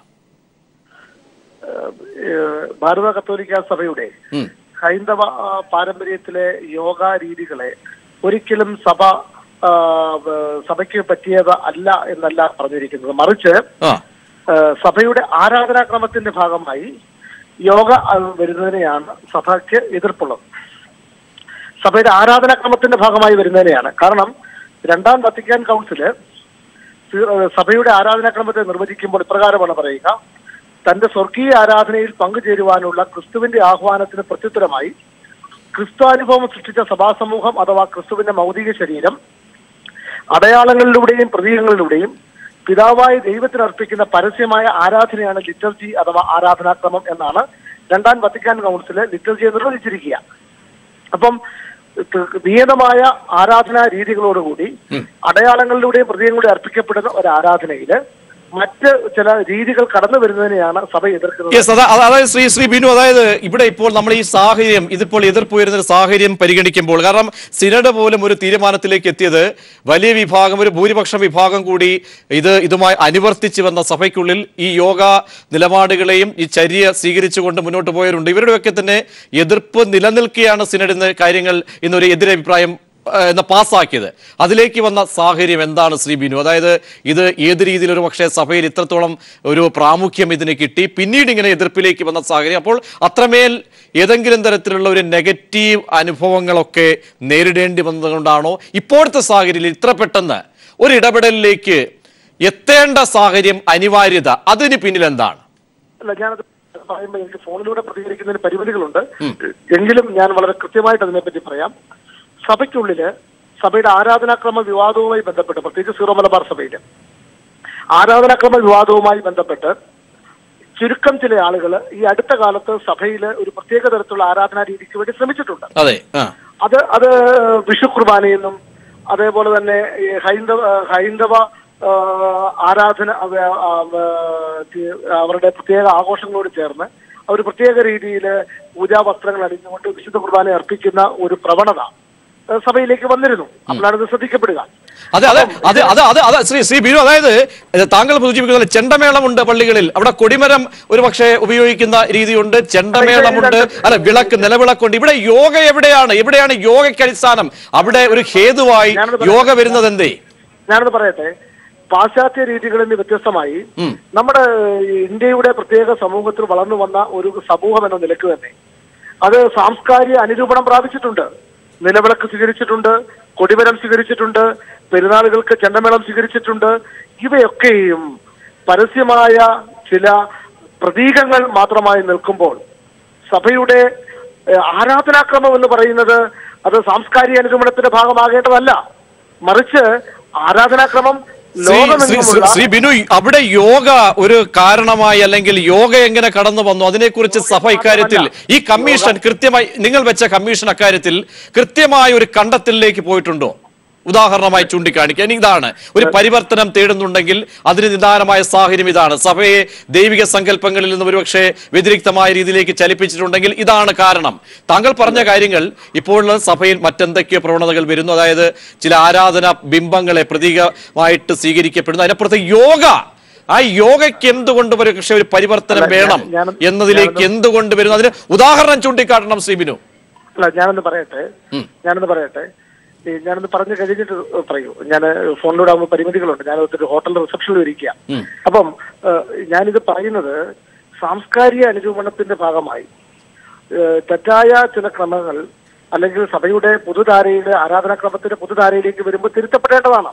ഏഹ് ഭാരത കത്തോലിക്ക സഭയുടെ ഹൈന്ദവ ആ, പാരമ്പര്യത്തിലെ യോഗ രീതികളെ ഒരിക്കലും സഭ ആ, വ- സഭയ്ക്ക് പറ്റിയത് അല്ല എന്നല്ല പറഞ്ഞിരിക്കുന്നത് മറിച്ച് ആ ഏഹ് സഭയുടെ ആരാധനാക്രമത്തിന്റെ ഭാഗമായി യോഗ ആ, വരുന്നതിനെയാണ് സഭയ്ക്ക് എതിർപ്പുള്ളത് സഭയുടെ ആരാധനാക്രമത്തിന്റെ ഭാഗമായി വരുന്നതിനെയാണ് കാരണം രണ്ടാം വത്തിക്കാൻ കൗൺസില് സി- ഏഹ് സഭയുടെ ആരാധനാക്രമത്തെ നിർവചിക്കുമ്പോൾ ഇപ്രകാരമാണ് പറയുക തന്റെ സ്വർഗീയ ആരാധനയിൽ പങ്കുചേരുവാനുള്ള ക്രിസ്തുവിന്റെ ആഹ്വാനത്തിന് പ്രത്യുത്തരമായി ക്രിസ്തുവാനുഭവം സൃഷ്ടിച്ച സഭാസമൂഹം അഥവാ ക്രിസ്തുവിന്റെ മൗതിക ശരീരം അടയാളങ്ങളിലൂടെയും പ്രതീകങ്ങളിലൂടെയും പിതാവായ ദൈവത്തിന് അർപ്പിക്കുന്ന പരസ്യമായ ആരാധനയാണ് ലിറ്റർജി അഥവാ ആരാധനാക്രമം എന്നാണ് രണ്ടാം വത്തിക്കാൻ കൗൺസില് ലിറ്റർജിയെ നിർവചിച്ചിരിക്കുക അപ്പം ത- നിയതമായ ആരാധനാ രീതികളോടുകൂടി അടയാളങ്ങളിലൂടെയും പ്രതീകങ്ങളിലൂടെ അർപ്പിക്കപ്പെടുന്ന ഒരു ആരാധനയില് മറ്റ് ചില രീതികൾ കടന്നു വരുന്നതിനെയാണ് സഭ എതിർക്കുന്നത് യെസ് അതാ അതാ- അതായത് ശ്രീ ശ്രീ ബിനു അതായത് ഇവിടെ ഇപ്പോൾ നമ്മൾ ഈ സാഹചര്യം ഇതിപ്പോൾ എതിർപ്പ് വരുന്ന ഒരു സാഹചര്യം പരിഗണിക്കുമ്പോൾ കാരണം സിനഡ് പോലും ഒരു തീരുമാനത്തിലേക്ക് എത്തിയത് വലിയ വിഭാഗം ഒരു ഭൂരിപക്ഷം വിഭാഗം കൂടി ഇത് ഇതുമായി അനുവർത്തിച്ച് വന്ന സഭയ്ക്കുള്ളിൽ ഈ യോഗ നിലപാടുകളെയും ഈ ചര്യ സ്വീകരിച്ചുകൊണ്ട് മുന്നോട്ട് പോയവരുണ്ട് ഇവരുടെയൊക്കെ തന്നെ എതിർപ്പ് നിലനിൽക്കുകയാണ് സിനഡ് ഇന്ന് കാര്യങ്ങൾ ഇന്നൊരു എതിരഭിപ്രായം ആ, എന്ന പാസ്സാക്കിയത് അതിലേക്ക് വന്ന സാഹചര്യം എന്താണ് ശ്രീ ബിനു അതായത് ഇത് ഏത് രീതിയിൽ ഒരു പക്ഷേ സഭയിൽ ഇത്രത്തോളം ഒരു പ്രാമുഖ്യം ഇതിന് കിട്ടി പിന്നീട് ഇങ്ങനെ എതിർപ്പിലേക്ക് വന്ന സാഹചര്യം അപ്പോൾ അത്രമേൽ ഏതെങ്കിലും തരത്തിലുള്ള ഒരു നെഗറ്റീവ് അനുഭവങ്ങളൊക്കെ നേരിടേണ്ടി വന്നതുകൊണ്ടാണോ ഇപ്പോഴത്തെ സാഹചര്യത്തിൽ ഇത്ര പെട്ടെന്ന് ഒരു ഇടപെടലിലേക്ക് എത്തേണ്ട സാഹചര്യം അനിവാര്യത അതിന് പിന്നിൽ എന്താണ് അല്ല ഞാനത് പറയുമ്പോൾ എനിക്ക് ഫോണിലൂടെ പ്രതികരിക്കുന്നതിന് പരിമിതികളുണ്ട് എങ്കിലും ഞാൻ വളരെ കൃത്യമായിട്ട് അതിനെപ്പറ്റി പറയാം സഭയ്ക്കുള്ളില് സഭയുടെ ആരാധനാക്രമ വിവാദവുമായി ബന്ധപ്പെട്ട് പ്രത്യേകിച്ച് സീറോ മലബാർ സഭയില് ആരാധനാക്രമ വിവാദവുമായി ബന്ധപ്പെട്ട് ചുരുക്കം ചില ആളുകൾ ഈ അടുത്ത കാലത്ത് സഭയിൽ ഒരു പ്രത്യേക തരത്തിലുള്ള ആരാധനാ രീതിക്ക് വേണ്ടി ശ്രമിച്ചിട്ടുണ്ട് അതെ ആ അത് അത് വിഷു കുർബാനയെന്നും അതേപോലെ തന്നെ ഈ ഹൈന്ദവ ഹൈന്ദവ ആ, ആരാധന അവ- ആ, ആ, തി- അവരുടെ പ്രത്യേക ആഘോഷങ്ങളോട് ചേർന്ന് അവർ പ്രത്യേക രീതിയിൽ പൂജാ വസ്ത്രങ്ങൾ അണിഞ്ഞുകൊണ്ട് വിശുദ്ധ കുർബാന അർപ്പിക്കുന്ന ഒരു പ്രവണത ആ, സഭയിലേക്ക് വന്നിരുന്നു അപ്പോഴാണ് ഇത് ശ്രദ്ധിക്കപ്പെടുക അതെ അതെ അതെ അതെ അതെ അതെ ശ്രീ ശ്രീ ബിനു അതായത് ഇത് താങ്കൾ സൂചിപ്പിക്കുന്ന പോലെ ചെണ്ടമേളമുണ്ട് പള്ളികളിൽ അവിടെ കൊടിമരം ഒരു പക്ഷേ ഉപയോഗിക്കുന്ന രീതിയുണ്ട് ചെണ്ടമേളമുണ്ട് അല്ല വിളക്ക് നിലവിളക്കുണ്ട് ഇവിടെ യോഗ എവിടെയാണ് എവിടെയാണ് യോഗയ്ക്ക് അടിസ്ഥാനം അവിടെ ഒരു ഹേതുവായി യോഗ വരുന്നത് എന്തേ ഞാനത് പറയട്ടെ പാശ്ചാത്യ രീതികളിൽ നിന്ന് വ്യത്യസ്തമായി നമ്മുടെ ഈ ഇന്ത്യയുടെ പ്രത്യേക സമൂഹത്തിൽ വളർന്നു വന്ന ഒരു സമൂഹം എന്ന നിലക്ക് തന്നെ അത് സാംസ്കാരിക അനുരൂപണം പ്രാപിച്ചിട്ടുണ്ട് നിലവിളക്ക് സ്വീകരിച്ചിട്ടുണ്ട് കൊടിമരം സ്വീകരിച്ചിട്ടുണ്ട് പെരുന്നാളുകൾക്ക് ചെണ്ടമേളം സ്വീകരിച്ചിട്ടുണ്ട് ഇവയൊക്കെയും പരസ്യമായ ചില പ്രതീകങ്ങൾ മാത്രമായി നിൽക്കുമ്പോൾ സഭയുടെ ഏഹ്, ആരാധനാക്രമം എന്ന് പറയുന്നത് അത് സാംസ്കാരിക അനുഗമനത്തിന്റെ ഭാഗമാകേണ്ടതല്ല മറിച്ച് ആരാധനാക്രമം ശ്രീ ശ്രീ- ശ്രീ- ലോകമെങ്ങുമുള്ള ശ്രീ ബിനു അവിടെ യോഗ ഒരു കാരണമായി അല്ലെങ്കിൽ യോഗ എങ്ങനെ കടന്നു വന്നു അതിനെക്കുറിച്ച് സഭ ഇക്കാര്യത്തിൽ ഈ കമ്മീഷൻ കൃത്യമായി നിങ്ങൾ വെച്ച കമ്മീഷൻ അക്കാര്യത്തിൽ കൃത്യമായ ഒരു കണ്ടെത്തലിലേക്ക് പോയിട്ടുണ്ടോ ഉദാഹരണമായി ചൂണ്ടിക്കാണിക്കാൻ ഇതാണ് ഒരു പരിവർത്തനം തേടുന്നുണ്ടെങ്കിൽ അതിന് നിദാനമായ സാഹചര്യം ഇതാണ് സഭയെ ദൈവിക സങ്കല്പങ്ങളിൽ നിന്ന് ഒരുപക്ഷെ വ്യതിരിക്തമായ രീതിയിലേക്ക് ചലിപ്പിച്ചിട്ടുണ്ടെങ്കിൽ ഇതാണ് കാരണം താങ്കൾ പറഞ്ഞ കാര്യങ്ങൾ ഇപ്പോഴുള്ള സഭയിൽ മറ്റെന്തൊക്കെയോ പ്രവണതകൾ വരുന്നു അതായത് ചില ആരാധന ബിംബങ്ങളെ പ്രതീകമായിട്ട് സ്വീകരിക്കപ്പെടുന്നു അതിനപ്പുറത്ത് യോഗ ആ യോഗയ്ക്ക് എന്തുകൊണ്ട് ഒരു പക്ഷേ ഒരു പരിവർത്തനം അല്ല, വേണം ഞാൻ- ഞാൻ- എന്നതിലേക്ക് ഞാനൊന്ന് എന്തുകൊണ്ട് വരുന്നു അതിന് ഉദാഹരണം ചൂണ്ടിക്കാട്ടണം ശ്രീബിനു അല്ല ഞാനൊന്ന് പറയട്ടെ ഞാനൊന്ന് പറയട്ടെ ഈ ഞാനൊന്ന് പറഞ്ഞു കഴിഞ്ഞിട്ട് പറയൂ ഞാൻ ഫോണിലൂടെ ആകുമ്പോൾ പരിമിതികളുണ്ട് ഞാൻ ഒത്തിരി ഹോട്ടൽ റിസപ്ഷനിൽ ഇരിക്കുക അപ്പം ഏഹ്, ഞാനിത് പറയുന്നത് സാംസ്കാരിക അനുരൂപണത്തിന്റെ ഭാഗമായി ഏഹ്, തെറ്റായ ചില ക്രമങ്ങൾ അല്ലെങ്കിൽ സഭയുടെ പൊതുധാരയുടെ ആരാധനാക്രമത്തിന്റെ പൊതുധാരയിലേക്ക് വരുമ്പോൾ തിരുത്തപ്പെടേണ്ടതാണ്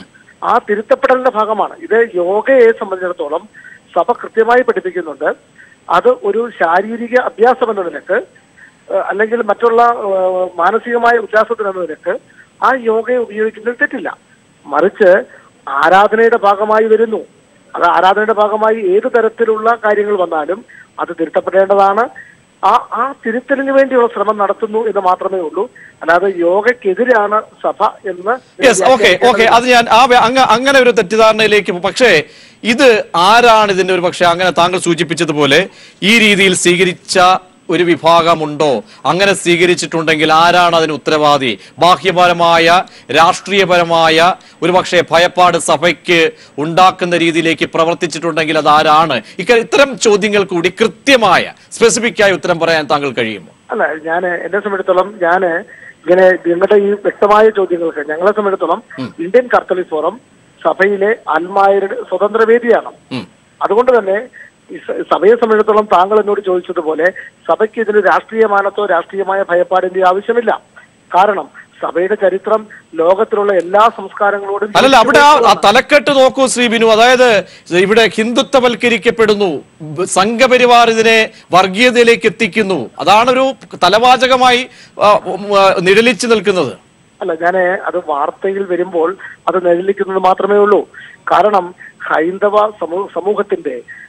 ആ തിരുത്തപ്പെടലിന്റെ ഭാഗമാണ് ഇത് യോഗയെ സംബന്ധിച്ചിടത്തോളം സഭ കൃത്യമായി പഠിപ്പിക്കുന്നുണ്ട് അത് ഒരു ശാരീരിക അഭ്യാസം എന്ന നിലക്ക് ഏഹ് അല്ലെങ്കിൽ മറ്റുള്ള ഏഹ് മാനസികമായ ഉല്ലാസത്തിന് എന്ന നിലക്ക് ആ യോഗയെ ഉപയോഗിക്കുന്നതിൽ തെറ്റില്ല മറിച്ച് ആരാധനയുടെ ഭാഗമായി വരുന്നു അത് ആരാധനയുടെ ഭാഗമായി ഏത് തരത്തിലുള്ള കാര്യങ്ങൾ വന്നാലും അത് തിരുത്തപ്പെടേണ്ടതാണ് ആ ആ തിരുത്തലിന് വേണ്ടിയുള്ള ശ്രമം നടത്തുന്നു എന്ന് മാത്രമേ ഉള്ളൂ അല്ലാതെ യോഗയ്ക്കെതിരാണ് സഭ എന്ന് യെസ് ഓക്കെ ഓക്കെ അത് ഞാൻ ആ വേ- അങ്ങ അങ്ങനെ ഒരു തെറ്റിദ്ധാരണയിലേക്ക് പോ- പക്ഷേ ഇത് ആരാണ് ഇതിന്റെ ഒരു പക്ഷേ അങ്ങനെ താങ്കൾ സൂചിപ്പിച്ചതുപോലെ ഈ രീതിയിൽ സ്വീകരിച്ച ഒരു വിഭാഗമുണ്ടോ അങ്ങനെ സ്വീകരിച്ചിട്ടുണ്ടെങ്കിൽ ആരാണ് അതിന് ഉത്തരവാദി ബാഹ്യപരമായ രാഷ്ട്രീയപരമായ ഒരു പക്ഷേ ഭയപ്പാട് സഭയ്ക്ക് ഉണ്ടാക്കുന്ന രീതിയിലേക്ക് പ്രവർത്തിച്ചിട്ടുണ്ടെങ്കിൽ അത് ആരാണ് ഇക്ക ഇത്തരം ചോദ്യങ്ങൾ കൂടി കൃത്യമായ സ്പെസിഫിക് ആയ ഉത്തരം പറയാൻ താങ്കൾ കഴിയുമോ അല്ല ഞാൻ എന്നെ സംബന്ധിച്ചിടത്തോളം ഞാൻ ഇങ്ങനെ നിങ്ങളുടെ ഈ വ്യക്തമായ ചോദ്യങ്ങൾക്ക് ഞങ്ങളെ സംബന്ധിച്ചിടത്തോളം ഇന്ത്യൻ കർത്തലിക് ഫോറം സഭയിലെ അൽമായരുടെ സ്വതന്ത്ര വേദിയാണ് അതുകൊണ്ട് തന്നെ ഈ സ- സഭയെ സംബന്ധിച്ചിടത്തോളം താങ്കൾ എന്നോട് ചോദിച്ചതുപോലെ സഭയ്ക്ക് ഇതിന് രാഷ്ട്രീയമാനത്തോ രാഷ്ട്രീയമായ ഭയപ്പാടിന്റെ ആവശ്യമില്ല കാരണം സഭയുടെ ചരിത്രം ലോകത്തിലുള്ള എല്ലാ സംസ്കാരങ്ങളോടും അല്ലല്ല അവിടെ ആ ആ തലക്കെട്ട് നോക്കൂ ശ്രീ ബിനു അതായത് ഇവിടെ ഹിന്ദുത്വവൽക്കരിക്കപ്പെടുന്നു ബ- സംഘപരിവാർ ഇതിനെ വർഗീയതയിലേക്ക് എത്തിക്കുന്നു അതാണ് ഒരു തലവാചകമായി ആ, ഉം, ആ, നിഴലിച്ചു നിൽക്കുന്നത് അല്ല ഞാൻ അത് വാർത്തയിൽ വരുമ്പോൾ അത് നിഴലിക്കുന്നത് മാത്രമേ ഉള്ളൂ കാരണം ഹൈന്ദവ സമൂ സമൂഹത്തിന്റെ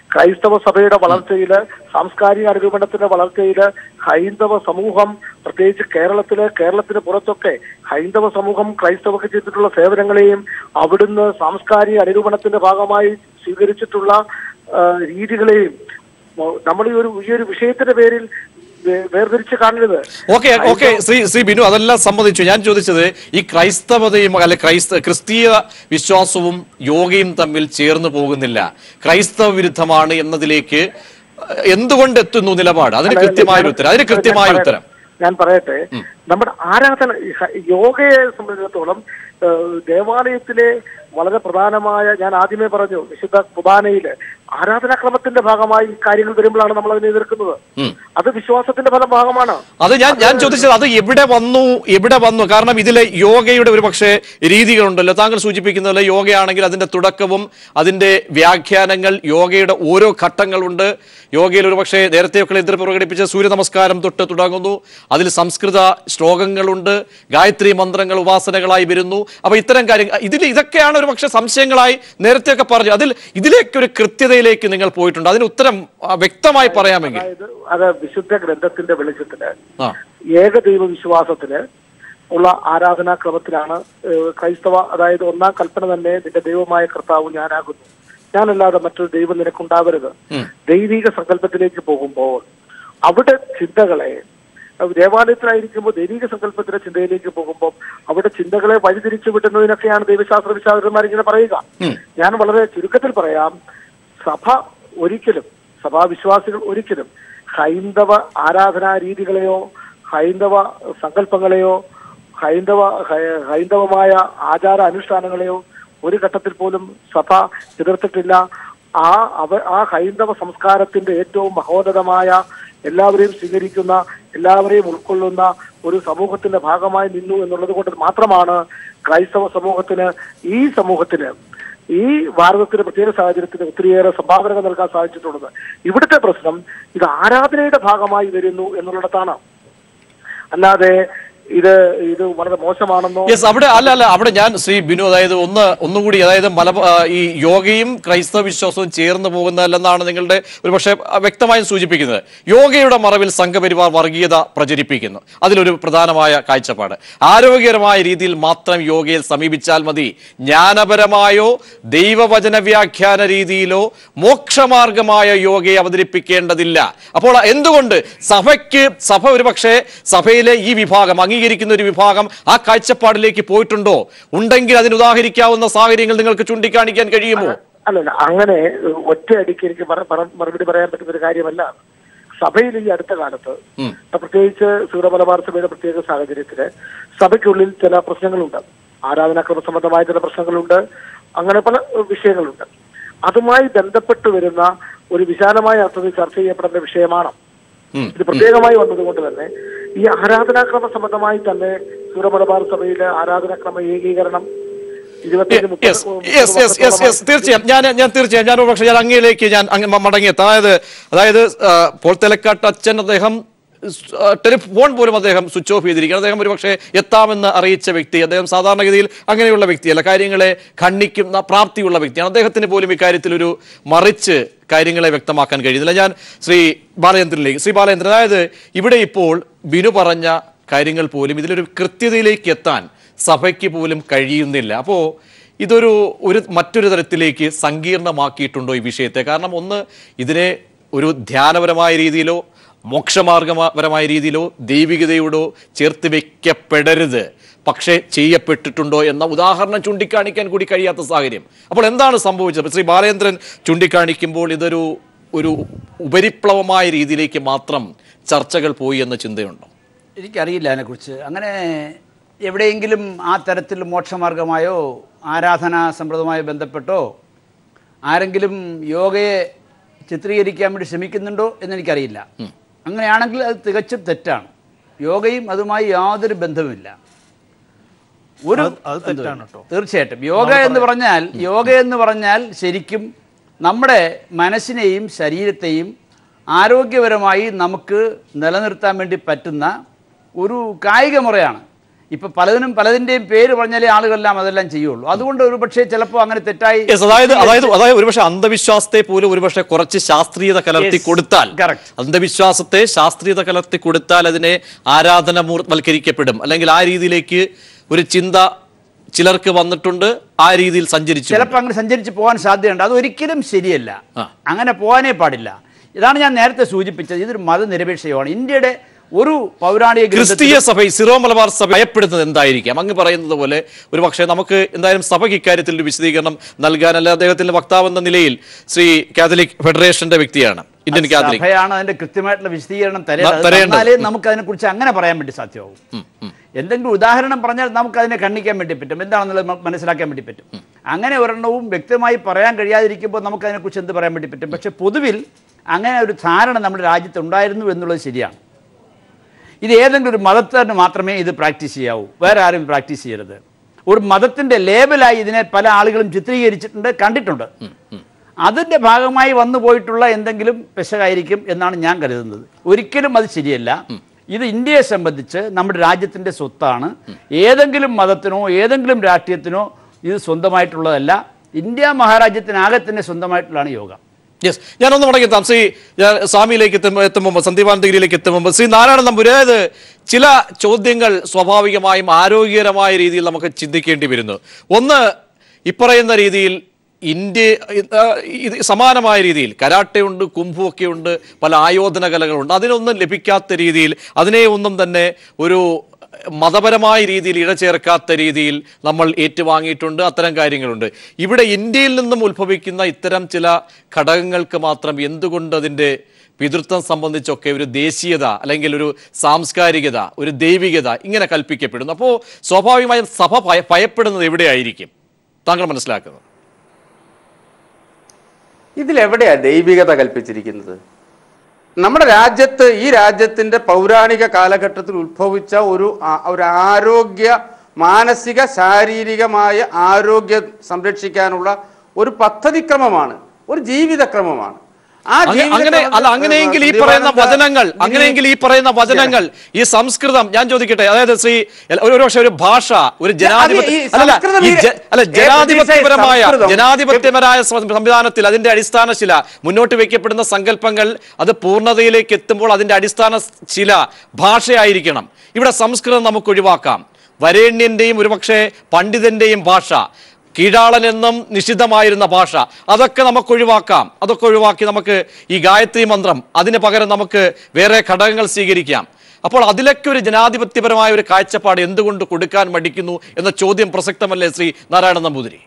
ക്രൈസ്തവ സഭയുടെ വളർച്ചയില് സാംസ്കാരിക അനുരൂപണത്തിന്റെ വളർച്ചയില് ഹൈന്ദവ സമൂഹം പ്രത്യേകിച്ച് കേരളത്തില് കേരളത്തിന് പുറത്തൊക്കെ ഹൈന്ദവ സമൂഹം ക്രൈസ്തവർക്ക് ചെയ്തിട്ടുള്ള സേവനങ്ങളെയും അവിടുന്ന് സാംസ്കാരിക അനുരൂപണത്തിന്റെ ഭാഗമായി സ്വീകരിച്ചിട്ടുള്ള ആ, രീതികളെയും നമ്മൾ ഈ ഒരു ഈ ഒരു വിഷയത്തിന്റെ പേരിൽ വേ- വേർതിരിച്ച് കാണരുത് ഓക്കെ ഓക്കെ ശ്രീ ശ്രീ ബിനു അതെല്ലാം സമ്മതിച്ചു ഞാൻ ചോദിച്ചത് ഈ ക്രൈസ്തവതയും അല്ലെ ക്രൈസ്ത ക്രിസ്തീയ വിശ്വാസവും യോഗയും തമ്മിൽ ചേർന്ന് പോകുന്നില്ല ക്രൈസ്തവ വിരുദ്ധമാണ് എന്നതിലേക്ക് എന്തുകൊണ്ട് എത്തുന്നു നിലപാട് അതിന് കൃത്യമായ ഒരു ഉത്തരം അതിന് കൃത്യമായ ഞാൻ ഉത്തരം പറയട്ടെ. ഞാൻ പറയട്ടെ നമ്മുടെ ആരാധന ഈ ഹ- യോഗയെ സംബന്ധിച്ചിടത്തോളം ഏഹ്, ദേവാലയത്തിലെ വളരെ പ്രധാനമായ ഞാൻ ആദ്യമേ പറഞ്ഞു വിശുദ്ധ കുർബാനയില് ആരാധനാക്രമത്തിന്റെ ഭാഗമായി ഈ കാര്യങ്ങൾ വരുമ്പോഴാണ് നമ്മൾ അതിനെ എതിർക്കുന്നത് അത് വിശ്വാസത്തിന്റെ ഫലം ഭാഗമാണ് അത് ഞാൻ ഞാൻ ചോദിച്ചത് അത് എവിടെ വന്നു എവിടെ വന്നു കാരണം ഇതിലെ യോഗയുടെ ഒരു പക്ഷേ രീതികളുണ്ടല്ലോ താങ്കൾ സൂചിപ്പിക്കുന്ന യോഗയാണെങ്കിൽ അതിന്റെ തുടക്കവും അതിന്റെ വ്യാഖ്യാനങ്ങൾ യോഗയുടെ ഓരോ ഘട്ടങ്ങളുണ്ട് യോഗയിൽ ഒരു പക്ഷേ നേരത്തെയൊക്കെ എതിർപ്പ് പ്രകടിപ്പിച്ച സൂര്യ നമസ്കാരം തൊട്ട് തുടങ്ങുന്നു അതിൽ സംസ്കൃത ശ്ലോകങ്ങളുണ്ട് ഗായത്രി മന്ത്രങ്ങൾ ഉപാസനകളായി വരുന്നു അപ്പൊ ഇത്തരം കാര്യങ്ങൾ ഇതിൽ ഇതൊക്കെയാണ് ഒരു പക്ഷേ സംശയങ്ങളായി നേരത്തെയൊക്കെ പറഞ്ഞു അതിൽ ഇതിലേക്ക് ഒരു കൃത്യതയിലേക്ക് നിങ്ങൾ പോയിട്ടുണ്ട് അതിന് ഉത്തരം ആ, വ്യക്തമായി പറയാമെങ്കിൽ അതായത് അത് വിശുദ്ധ ഗ്രന്ഥത്തിന്റെ വെളിച്ചത്തില് ആ ഏകദൈവ വിശ്വാസത്തിന് ഉള്ള ആരാധനാക്രമത്തിലാണ് ഏഹ്, ക്രൈസ്തവ അതായത് ഒന്നാം കൽപ്പന തന്നെ നിന്റെ ദൈവമായ കർത്താവ് ഞാനാകുന്നു ഞാനല്ലാതെ മറ്റൊരു ദൈവം നിനക്കുണ്ടാവരുത് ദൈവിക സങ്കല്പത്തിലേക്ക് പോകുമ്പോൾ അവിടെ ചിന്തകളെ അഹ് ദേവാലയത്തിലായിരിക്കുമ്പോൾ ദൈവിക സങ്കല്പത്തിന്റെ ചിന്തയിലേക്ക് പോകുമ്പോൾ അവിടെ ചിന്തകളെ വഴിതിരിച്ചു വിടുന്നതിനൊക്കെയാണ് ദൈവശാസ്ത്ര വിശാസ്ത്രന്മാർ ഇങ്ങനെ പറയുക ഞാൻ വളരെ ചുരുക്കത്തിൽ പറയാം സഭ ഒരിക്കലും സഭാവിശ്വാസികൾ ഒരിക്കലും ഹൈന്ദവ ആരാധനാ രീതികളെയോ ഹൈന്ദവ സങ്കല്പങ്ങളെയോ ഹൈന്ദവ ഹൈ- ഹൈന്ദവമായ ആചാര അനുഷ്ഠാനങ്ങളെയോ ഒരു ഘട്ടത്തിൽ പോലും സഭ എതിർത്തിട്ടില്ല ആ അവ ആ ഹൈന്ദവ സംസ്കാരത്തിന്റെ ഏറ്റവും മഹോന്നതമായ എല്ലാവരെയും സ്വീകരിക്കുന്ന എല്ലാവരെയും ഉൾക്കൊള്ളുന്ന ഒരു സമൂഹത്തിന്റെ ഭാഗമായി നിന്നു എന്നുള്ളത് കൊണ്ട് മാത്രമാണ് ക്രൈസ്തവ സമൂഹത്തിന് ഈ സമൂഹത്തിന് ഈ ഭാരതത്തിന്റെ പ്രത്യേക സാഹചര്യത്തിന് ഒത്തിരിയേറെ സംഭാവനകൾ നൽകാൻ സാധിച്ചിട്ടുള്ളത് ഇവിടുത്തെ പ്രശ്നം ഇത് ആരാധനയുടെ ഭാഗമായി വരുന്നു എന്നുള്ളിടത്താണ് അല്ലാതെ ഇത് ഇത് വളരെ മോശമാണെന്നോ യെസ് അവിടെ അല്ല അല്ല അവിടെ ഞാൻ ശ്രീ ബിനു അതായത് ഒന്ന് ഒന്നുകൂടി അതായത് മല ആ, ഈ യോഗയും ക്രൈസ്തവ വിശ്വാസവും ചേർന്ന് പോകുന്നതല്ലെന്നാണ് നിങ്ങളുടെ ഒരു പക്ഷേ വ്യക്തമായും സൂചിപ്പിക്കുന്നത് യോഗയുടെ മറവിൽ സംഘപരിവാർ വർഗീയത പ്രചരിപ്പിക്കുന്നു അതിലൊരു പ്രധാനമായ കാഴ്ചപ്പാട് ആരോഗ്യകരമായ രീതിയിൽ മാത്രം യോഗയിൽ സമീപിച്ചാൽ മതി ജ്ഞാനപരമായോ ദൈവവചന വ്യാഖ്യാന രീതിയിലോ മോക്ഷമാർഗമായ യോഗയെ അവതരിപ്പിക്കേണ്ടതില്ല അപ്പോൾ എന്തുകൊണ്ട് സഭയ്ക്ക് സഭ ഒരുപക്ഷെ സഭയിലെ ഈ വിഭാഗം അംഗീകരിക്കുന്ന ഒരു വിഭാഗം ആ കാഴ്ചപ്പാടിലേക്ക് പോയിട്ടുണ്ടോ ഉണ്ടെങ്കിൽ അതിന് ഉദാഹരിക്കാവുന്ന സാഹചര്യങ്ങൾ നിങ്ങൾക്ക് ചൂണ്ടിക്കാണിക്കാൻ കഴിയുമോ അല്ലല്ല അങ്ങനെ ഒറ്റയടിക്ക് എനിക്ക് പറ- പറ- മറുപടി പറയാൻ പറ്റുന്ന ഒരു കാര്യമല്ല സഭയിൽ ഈ അടുത്ത കാലത്ത് പ്രത്യേകിച്ച് സൂര്യമലബാർ സഭയുടെ പ്രത്യേക സാഹചര്യത്തില് സഭയ്ക്കുള്ളിൽ ചില പ്രശ്നങ്ങളുണ്ട് ആരാധനാക്രമ സംബന്ധമായ ചില പ്രശ്നങ്ങളുണ്ട് അങ്ങനെ പല ഏഹ്, വിഷയങ്ങളുണ്ട് അതുമായി ബന്ധപ്പെട്ട് വരുന്ന ഒരു വിശാലമായ അർത്ഥത്തിൽ ചർച്ച ചെയ്യപ്പെടുന്ന വിഷയമാണ് ഇത് പ്രത്യേകമായി വന്നതുകൊണ്ട് തന്നെ ഈ ആരാധനാക്രമ സംബന്ധമായി തന്നെ സൂര്യമലബാർ സഭയിലെ ആരാധനാക്രമ ഏകീകരണം ഇരുപത്തിയഞ്ച് മുപ്പത് yes yes yes yes yes തീർച്ചയായും ഞാൻ ഞാൻ തീർച്ചയായും ഞാൻ പക്ഷേ ഞാൻ അങ്ങയിലേക്ക് ഞാൻ അങ്ങ് മ- മടങ്ങിയെത്താം അതായത് അതായത് ആ, പോൾ തെലക്കാട്ട് അച്ഛൻ അദ്ദേഹം സ്- ആ, ടെലിഫോൺ പോലും അദ്ദേഹം സ്വിച്ച് ഓഫ് ചെയ്തിരിക്കുകയാണ് അദ്ദേഹം ഒരുപക്ഷെ എത്താമെന്ന് അറിയിച്ച വ്യക്തി അദ്ദേഹം സാധാരണഗതിയിൽ അങ്ങനെയുള്ള വ്യക്തിയല്ല കാര്യങ്ങളെ ഖണ്ഡിക്കുന്ന പ്രാപ്തിയുള്ള വ്യക്തിയാണ് അദ്ദേഹത്തിന് പോലും ഇക്കാര്യത്തിൽ ഒരു മറിച്ച് കാര്യങ്ങളെ വ്യക്തമാക്കാൻ കഴിയുന്നില്ല ഞാൻ ശ്രീ ബാലചന്ദ്രനിലേക്ക് ശ്രീ ബാലചന്ദ്രൻ അതായത് ഇവിടെ ഇപ്പോൾ ബിനു പറഞ്ഞ കാര്യങ്ങൾ പോലും ഇതിലൊരു കൃത്യതയിലേക്ക് എത്താൻ സഭയ്ക്ക് പോലും കഴിയുന്നില്ല അപ്പോൾ ഇതൊരു ഒരു മറ്റൊരു തരത്തിലേക്ക് സങ്കീർണമാക്കിയിട്ടുണ്ടോ ഈ വിഷയത്തെ കാരണം ഒന്ന് ഇതിനെ ഒരു ധ്യാനപരമായ രീതിയിലോ മോക്ഷമാർഗപരമായ രീതിയിലോ ദൈവികതയോടോ ചേർത്ത് വെക്കപ്പെടരുത് പക്ഷേ ചെയ്യപ്പെട്ടിട്ടുണ്ടോ എന്ന ഉദാഹരണം ചൂണ്ടിക്കാണിക്കാൻ കൂടി കഴിയാത്ത സാഹചര്യം അപ്പോൾ എന്താണ് സംഭവിച്ചത് ശ്രീ ബാലേന്ദ്രൻ ചൂണ്ടിക്കാണിക്കുമ്പോൾ ഇതൊരു ഒരു ഉപരിപ്ലവമായ രീതിയിലേക്ക് മാത്രം ചർച്ചകൾ പോയി എന്ന ചിന്തയുണ്ടോ എനിക്കറിയില്ല അതിനെക്കുറിച്ച് അങ്ങനെ എവിടെയെങ്കിലും ആ തരത്തിൽ മോക്ഷമാർഗമായോ ആരാധനാ സമ്പ്രദവുമായി ബന്ധപ്പെട്ടോ ആരെങ്കിലും യോഗയെ ചിത്രീകരിക്കാൻ വേണ്ടി ശ്രമിക്കുന്നുണ്ടോ എന്നെനിക്കറിയില്ല അങ്ങനെയാണെങ്കിൽ അത് തികച്ചും തെറ്റാണ് യോഗയും അതുമായി യാതൊരു ബന്ധവുമില്ല ഒരു അത് അത് തെറ്റാണ് കേട്ടോ. തീർച്ചയായിട്ടും യോഗ എന്ന് പറഞ്ഞാൽ യോഗ എന്ന് പറഞ്ഞാൽ ശരിക്കും നമ്മുടെ മനസ്സിനെയും ശരീരത്തെയും ആരോഗ്യപരമായി നമുക്ക് നിലനിർത്താൻ വേണ്ടി പറ്റുന്ന ഒരു കായിക മുറയാണ് ഇപ്പൊ പലതിനും പലതിന്റെയും പേര് പറഞ്ഞാലേ ആളുകളെല്ലാം അതെല്ലാം ചെയ്യുള്ളൂ അതുകൊണ്ട് ഒരു പക്ഷേ ചിലപ്പോൾ അങ്ങനെ തെറ്റായി Yes, അതായത് അതായത് അതായത് ഒരുപക്ഷെ അന്ധവിശ്വാസത്തെ പോലും ഒരുപക്ഷെ കുറച്ച് ശാസ്ത്രീയത കലർത്തി Yes, കൊടുത്താൽ correct. അന്ധവിശ്വാസത്തെ ശാസ്ത്രീയത കലർത്തി കൊടുത്താൽ അതിനെ ആരാധനമൂർവൽക്കരിക്കപ്പെടും അല്ലെങ്കിൽ ആ രീതിയിലേക്ക് ഒരു ചിന്ത ചിലർക്ക് വന്നിട്ടുണ്ട് ആ രീതിയിൽ സഞ്ചരിച്ചു ചിലപ്പോൾ അങ്ങനെ സഞ്ചരിച്ച് പോകാൻ സാധ്യതയുണ്ട് അത് ഒരിക്കലും ശരിയല്ല ആ. അങ്ങനെ പോകാനേ പാടില്ല ഇതാണ് ഞാൻ നേരത്തെ സൂചിപ്പിച്ചത് ഇതൊരു മതനിരപേക്ഷയമാണ് ഇന്ത്യയുടെ ഒരു പൗരാണിക ഗ്രന്ഥത്തിലും- ക്രിസ്തീയ സഭ ഈ സിറോ മലബാർ സഭ ഭയപ്പെടുന്നത് എന്തായിരിക്കാം അങ്ങ് പറയുന്നത് പോലെ ഒരു പക്ഷേ നമുക്ക് എന്തായാലും സഭയ്ക്ക് ഇക്കാര്യത്തിൽ ഒരു വിശദീകരണം നൽകാനല്ല അദ്ദേഹത്തിന്റെ വക്താവ് എന്ന നിലയിൽ ശ്രീ കാത്തലിക് ഫെഡറേഷന്റെ വ്യക്തിയാണ് ഇന്ത്യൻ കാത്തലിക് സഭയാണ് അതിന്റെ കൃത്യമായിട്ടുള്ള വിശദീകരണം തരേണ്ടത് തരേണ്ടത്. എന്നാലേ നമുക്ക് അതിനെക്കുറിച്ച് അങ്ങനെ പറയാൻ വേണ്ടി സാധ്യമാവും എന്തെങ്കിലും ഉദാഹരണം പറഞ്ഞാൽ നമുക്ക് അതിനെ കണ്ണിക്കാൻ വേണ്ടി പറ്റും എന്താണെന്നുള്ളത് നമുക്ക് മനസ്സിലാക്കാൻ വേണ്ടി പറ്റും അങ്ങനെ ഒരെണ്ണവും വ്യക്തമായി പറയാൻ കഴിയാതിരിക്കുമ്പോൾ നമുക്ക് അതിനെക്കുറിച്ച് എന്ത് പറയാൻ വേണ്ടി പറ്റും പക്ഷെ പൊതുവിൽ അങ്ങനെ ഒരു ധാരണ നമ്മുടെ രാജ്യത്ത് ഉണ്ടായിരുന്നു എന്നുള്ളത് ശരിയാണ് ഇത് ഏതെങ്കിലും ഒരു മതത്തിന് മാത്രമേ ഇത് പ്രാക്ടീസ് ചെയ്യാവൂ വേറെ ആരും പ്രാക്ടീസ് ചെയ്യരുത് ഒരു മതത്തിന്റെ ലേബലായി ഇതിനെ പല ആളുകളും ചിത്രീകരിച്ചിട്ടുണ്ട് കണ്ടിട്ടുണ്ട് അതിന്റെ ഭാഗമായി വന്നു പോയിട്ടുള്ള എന്തെങ്കിലും പെശകായിരിക്കും എന്നാണ് ഞാൻ കരുതുന്നത് ഒരിക്കലും അത് ശരിയല്ല ഇത് ഇന്ത്യയെ സംബന്ധിച്ച് നമ്മുടെ രാജ്യത്തിന്റെ സ്വത്താണ് ഏതെങ്കിലും മതത്തിനോ ഏതെങ്കിലും രാഷ്ട്രീയത്തിനോ ഇത് സ്വന്തമായിട്ടുള്ളതല്ല ഇന്ത്യ മഹാരാജ്യത്തിനാകെ തന്നെ സ്വന്തമായിട്ടുള്ളതാണ് യോഗ യെസ് ഞാനൊന്ന് മടങ്ങിയെത്താം ശ്രീ ഞാൻ സ്വാമിയിലേക്ക് എത്തുമ്പോൾ എത്തുമ്പോൾ സന്ദീപാനന്ദഗിരിയിലേക്ക് എത്തുമ്പോൾ ശ്രീ നാരായണ നമ്പൂരി അതായത് ചില ചോദ്യങ്ങൾ സ്വാഭാവികമായും ആരോഗ്യകരമായ രീതിയിൽ നമുക്ക് ചിന്തിക്കേണ്ടി വരുന്നു ഒന്ന് ഇപ്പറയുന്ന രീതിയിൽ ഇന്ത്യ ആ, ഇത് സമാനമായ രീതിയിൽ കരാട്ടയുണ്ട് കുംഭുവൊക്കെ ഉണ്ട് പല ആയോധന കലകളുണ്ട് അതിനൊന്നും ലഭിക്കാത്ത രീതിയിൽ അതിനെ ഒന്നും തന്നെ ഒരു മതപരമായ രീതിയിൽ ഇഴചേർക്കാത്ത രീതിയിൽ നമ്മൾ ഏറ്റുവാങ്ങിയിട്ടുണ്ട് അത്തരം കാര്യങ്ങളുണ്ട് ഇവിടെ ഇന്ത്യയിൽ നിന്നും ഉത്ഭവിക്കുന്ന ഇത്തരം ചില ഘടകങ്ങൾക്ക് മാത്രം എന്തുകൊണ്ട് അതിൻ്റെ പിതൃത്വം സംബന്ധിച്ചൊക്കെ ഒരു ദേശീയത അല്ലെങ്കിൽ ഒരു സാംസ്കാരികത ഒരു ദൈവികത ഇങ്ങനെ കൽപ്പിക്കപ്പെടുന്നു അപ്പോൾ സ്വാഭാവികമായും സഭ ഭയ ഭയപ്പെടുന്നത് എവിടെയായിരിക്കും താങ്കൾ മനസ്സിലാക്കുന്നത് ഇതിലെവിടെയാ ദൈവികത കൽപ്പിച്ചിരിക്കുന്നത് നമ്മുടെ രാജ്യത്ത് ഈ രാജ്യത്തിന്റെ പൗരാണിക കാലഘട്ടത്തിൽ ഉത്ഭവിച്ച ഒരു ആ- ഒരു ആരോഗ്യ മാനസിക ശാരീരികമായ ആരോഗ്യം സംരക്ഷിക്കാനുള്ള ഒരു പദ്ധതിക്രമമാണ് ഒരു ജീവിതക്രമമാണ് ആ അങ്ങ- അങ്ങനെ ജീവിതക്രമത്തിൽ, അല്ല അങ്ങനെയെങ്കിൽ ഈ ഏഹ്, പറയുന്ന ദിവാനന്ദ വചനങ്ങൾ ഗിരി- അങ്ങനെയെങ്കിൽ ഈ പറയുന്ന വചനങ്ങൾ ഈ സംസ്കൃതം ഞാൻ ചോദിക്കട്ടെ അതായത് ശ്രീ ഒരു ഒരു പക്ഷേ ഒരു ഭാഷ ഒരു ജനാധിപത്യ ഈ അല്ലല്ല സംസ്കൃതം ഈ ഈ- ജ- അല്ല ഏ, ജനാധിപത്യപരമായ സംസ്കൃതം- ജനാധിപത്യപരമായ സം- സംവിധാനത്തിൽ അതിന്റെ അടിസ്ഥാന ശില മുന്നോട്ട് വെക്കപ്പെടുന്ന സങ്കല്പങ്ങൾ അത് പൂർണ്ണതയിലേക്ക് എത്തുമ്പോൾ അതിന്റെ അടിസ്ഥാന ശില ഭാഷയായിരിക്കണം ഇവിടെ സംസ്കൃതം നമുക്ക് ഒഴിവാക്കാം വരേണ്യന്റെയും ഒരുപക്ഷെ പണ്ഡിതന്റെയും ഭാഷ കീഴാളൻ എന്നും നിഷിദ്ധമായിരുന്ന ഭാഷ അതൊക്കെ നമുക്ക് ഒഴിവാക്കാം അതൊക്കെ ഒഴിവാക്കി നമുക്ക് ഈ ഗായത്രി മന്ത്രം അതിന് പകരം നമുക്ക് വേറെ ഘടകങ്ങൾ സ്വീകരിക്കാം അപ്പോൾ അതിലൊക്കെ ഒരു ജനാധിപത്യപരമായ ഒരു കാഴ്ചപ്പാട് എന്തുകൊണ്ട് കൊടുക്കാൻ മടിക്കുന്നു എന്ന ചോദ്യം പ്രസക്തമല്ലേ ശ്രീ നാരായണ നമ്പൂതിരി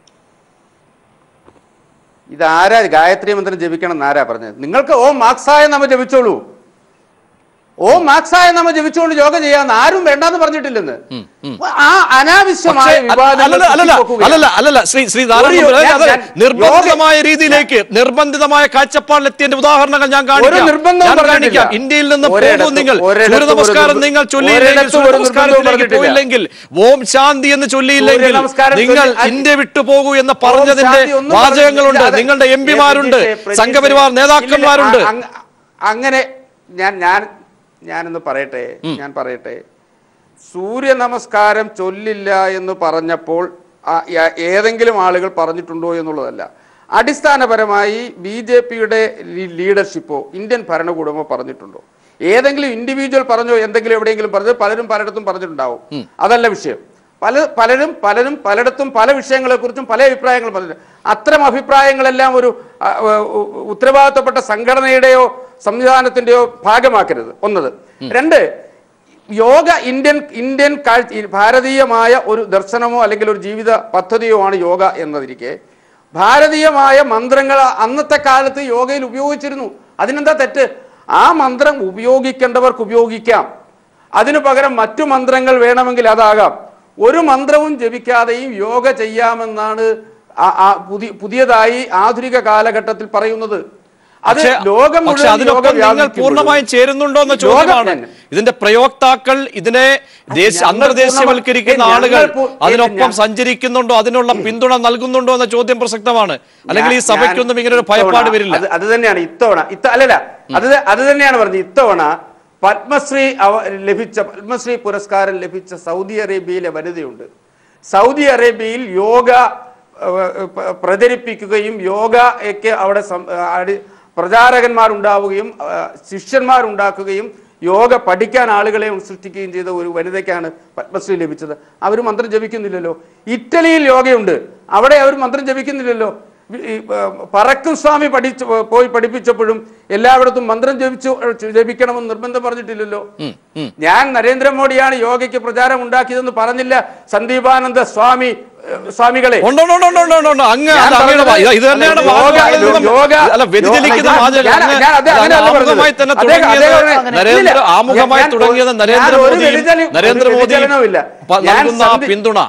ഇതാരാ ഗായത്രി മന്ത്രം ജപിക്കണം എന്നാരാ പറഞ്ഞത് നിങ്ങൾക്ക് ഓം മാക്സായ നമ്മ ജപിച്ചോളൂ ഓം മാക്സായ നമ്മ ജപിച്ചുകൊണ്ട് യോഗ ചെയ്യാന്ന് ആരും വേണ്ടാന്ന് പറഞ്ഞിട്ടില്ലെന്ന് ആ അനാവശ്യമായ പക്ഷേ, വിവാദങ്ങൾ അല്ലല്ല അല്ലല്ല സൃഷ്ടിക്കുകയാണ്. അല്ലല്ല അല്ലല്ല ശ്രീ ശ്രീ നാരായണ ഒരു യോ- നമ്പൂതിരി, ഞാൻ- അതെ, ഞാൻ- നിർബന്ധിതമായ രീതിയിലേക്ക് നിർബന്ധിതമായ കാഴ്ചപ്പാടിലെത്തിയതിന്റെ ഉദാഹരണങ്ങൾ ഞാൻ ഒരു കാണിക്കാം നിർബന്ധവും ഞാൻ പറഞ്ഞിട്ടില്ല. കാണിക്കാം ഇന്ത്യയിൽ നിന്ന് പോകും ഒരിടത്തും- നിങ്ങൾ ഒരിടത്തും സൂര്യ നമസ്കാരം ഒരു നിങ്ങൾ നിർബ- ചൊല്ലിയില്ലെങ്കിൽ ഒരിടത്തും സൂര്യ ഒരു നമസ്കാരത്തിലേക്ക് നിർബന്ധവും പോയില്ലെങ്കിൽ ഓം ശാന്തി എന്ന് ചൊല്ലിയില്ലെങ്കിൽ സൂര്യ നമസ്കാരം നിങ്ങൾ ചൊല്ലി- അത് ഇന്ത്യ വിട്ടുപോകൂ എന്ന് പറഞ്ഞതിന്റെ ശാന്തി ഒന്നും വാചകങ്ങളുണ്ട് പറഞ്ഞിട്ടില്ല. നിങ്ങളുടെ എം പിമാരുണ്ട് പ്രജീഷേ, പ്രജീഷേ, സംഘപരിവാർ നേതാക്കന്മാരുണ്ട് ഇല്ലില്ല, അ- അ- അങ്ങനെ ഞാൻ ഞാൻ ഞാനൊന്ന് പറയട്ടെ ഞാൻ പറയട്ടെ സൂര്യ നമസ്കാരം ചൊല്ലില്ല എന്ന് പറഞ്ഞപ്പോൾ ആ- യ- ഏതെങ്കിലും ആളുകൾ പറഞ്ഞിട്ടുണ്ടോ എന്നുള്ളതല്ല അടിസ്ഥാനപരമായി ബി ജെ പിയുടെ ലീഡർഷിപ്പോ ഇന്ത്യൻ ഭരണകൂടമോ പറഞ്ഞിട്ടുണ്ടോ ഏതെങ്കിലും ഇൻഡിവിജ്വൽ പറഞ്ഞോ എന്തെങ്കിലും എവിടെയെങ്കിലും പറഞ്ഞത് പലരും പലയിടത്തും പറഞ്ഞിട്ടുണ്ടാവും അതല്ല വിഷയം പല പലരും പലരും പലയിടത്തും പല വിഷയങ്ങളെ കുറിച്ചും പല അഭിപ്രായങ്ങൾ പറഞ്ഞിട്ടുണ്ട് അത്തരം അഭിപ്രായങ്ങളെല്ലാം ഒരു ആ, ഉ, ഉ, ഉത്തരവാദിത്തപ്പെട്ട സംഘടനയുടെയോ സംവിധാനത്തിന്റെയോ ഭാഗമാക്കരുത് ഒന്നത് രണ്ട് യോഗ ഇന്ത്യൻ ഇന്ത്യൻ കാഴ്ച ഈ ഭാരതീയമായ ഒരു ദർശനമോ അല്ലെങ്കിൽ ഒരു ജീവിത പദ്ധതിയോ ആണ് യോഗ എന്നതിരിക്കെ ഭാരതീയമായ മന്ത്രങ്ങൾ അന്നത്തെ കാലത്ത് യോഗയിൽ ഉപയോഗിച്ചിരുന്നു അതിനെന്താ തെറ്റ് ആ മന്ത്രം ഉപയോഗിക്കേണ്ടവർക്ക് ഉപയോഗിക്കാം അതിനു പകരം മറ്റു മന്ത്രങ്ങൾ വേണമെങ്കിൽ അതാകാം ഒരു മന്ത്രവും ജപിക്കാതെയും യോഗ ചെയ്യാമെന്നാണ് ആ- ആ പുതി- പുതിയതായി ആധുനിക കാലഘട്ടത്തിൽ പറയുന്നത് അത് പക്ഷേ ലോകം പക്ഷേ മുഴുവൻ അതിനൊപ്പം യോഗ നിങ്ങൾ വ്യാപിക്കുമ്പോഴും പൂർണ്ണമായും ചേരുന്നുണ്ടോ എന്ന ലോകം ചോദ്യമാണ് തന്നെ. ഇതിന്റെ പ്രയോക്താക്കൾ ഇതിനെ ദേശ- ഞങ്ങൾ അന്തർദേശീയവൽക്കരിക്കുന്ന പൂർണ്ണമാ- ആളുകൾ ഞങ്ങൾ പൂ- അതിനൊപ്പം ഞാൻ- സഞ്ചരിക്കുന്നുണ്ടോ അതിനുള്ള പിന്തുണ നൽകുന്നുണ്ടോ എന്ന ചോദ്യം പ്രസക്തമാണ് അല്ലെങ്കിൽ ഈ ഞാൻ- സഭയ്ക്കൊന്നും ഞാൻ ഇങ്ങനെ ഒരു ഇത്തവണ ഭയപ്പാട് വരില്ല അത് അത് തന്നെയാണ് ഇത്തവണ ഇത്ത അല്ലല്ല അത് ത- അത് തന്നെയാണ് പറഞ്ഞത് ഇത്തവണ പത്മശ്രീ അവ- ലഭിച്ച പത്മശ്രീ പുരസ്കാരം ലഭിച്ച സൗദി അറേബ്യയിലെ വനിതയുണ്ട് സൗദി അറേബ്യയിൽ യോഗ ഏഹ്, പ- പ്രചരിപ്പിക്കുകയും യോഗയ്ക്ക് അവിടെ സം- അടി- പ്രചാരകന്മാരുണ്ടാവുകയും ഏഹ്, ശിഷ്യന്മാരുണ്ടാക്കുകയും യോഗ പഠിക്കാൻ ആളുകളെ സൃഷ്ടിക്കുകയും ചെയ്ത ഒരു വനിതയ്ക്കാണ് പത്മശ്രീ ലഭിച്ചത് അവർ മന്ത്രം ജപിക്കുന്നില്ലല്ലോ ഇറ്റലിയിൽ യോഗയുണ്ട് അവിടെ അവർ മന്ത്രം ജപിക്കുന്നില്ലല്ലോ ഈ, ഏർ, പറക്കും സ്വാമി പഠിച്ചു പോയി പഠിപ്പിച്ചപ്പോഴും എല്ലായിടത്തും മന്ത്രം ജപിച്ചു ജപിക്കണമെന്ന് നിർബന്ധം പറഞ്ഞിട്ടില്ലല്ലോ ഞാൻ നരേന്ദ്രമോദിയാണ് യോഗയ്ക്ക് പ്രചാരം ഉണ്ടാക്കിയതെന്ന് പറഞ്ഞില്ല സന്ദീപാനന്ദ സ്വാമി ഏർ, സ്വാമികളെ ഉണ്ട്, ഉണ്ട്, ഉണ്ട്, ഉണ്ട്, ഉണ്ട്, ഉണ്ട്, ഉണ്ട്. അങ്ങ് ഞാൻ അത് അങ്ങയുടെ പറഞ്ഞത് വാ- ഇത് തന്നെയാണ് യോഗ- വാചകങ്ങളിൽ നിന്നും- യോഗ- അല്ല വ്യതിചലിക്കുന്ന ഞാൻ- വാചകം. ഞാൻ- അങ്ങ് ഞാൻ അത് അങ്ങനെയല്ല അങ്ങ് പറഞ്ഞത്. ആമുഖമായി തന്നെ അദ്ദേഹം- തുടങ്ങിയത് അദ്ദേഹം- നരേന്ദ്ര ഇല്ല. ആമുഖമായി ഞാൻ- തുടങ്ങിയത് ഞാൻ ഒരു നരേന്ദ്രമോദിയും വ്യതിചലി- ഒരു നരേന്ദ്രമോദിയും വ്യതിചലനവുമില്ല. പ- ഞാൻ നൽകുന്ന ആ സന്ധി- പിന്തുണ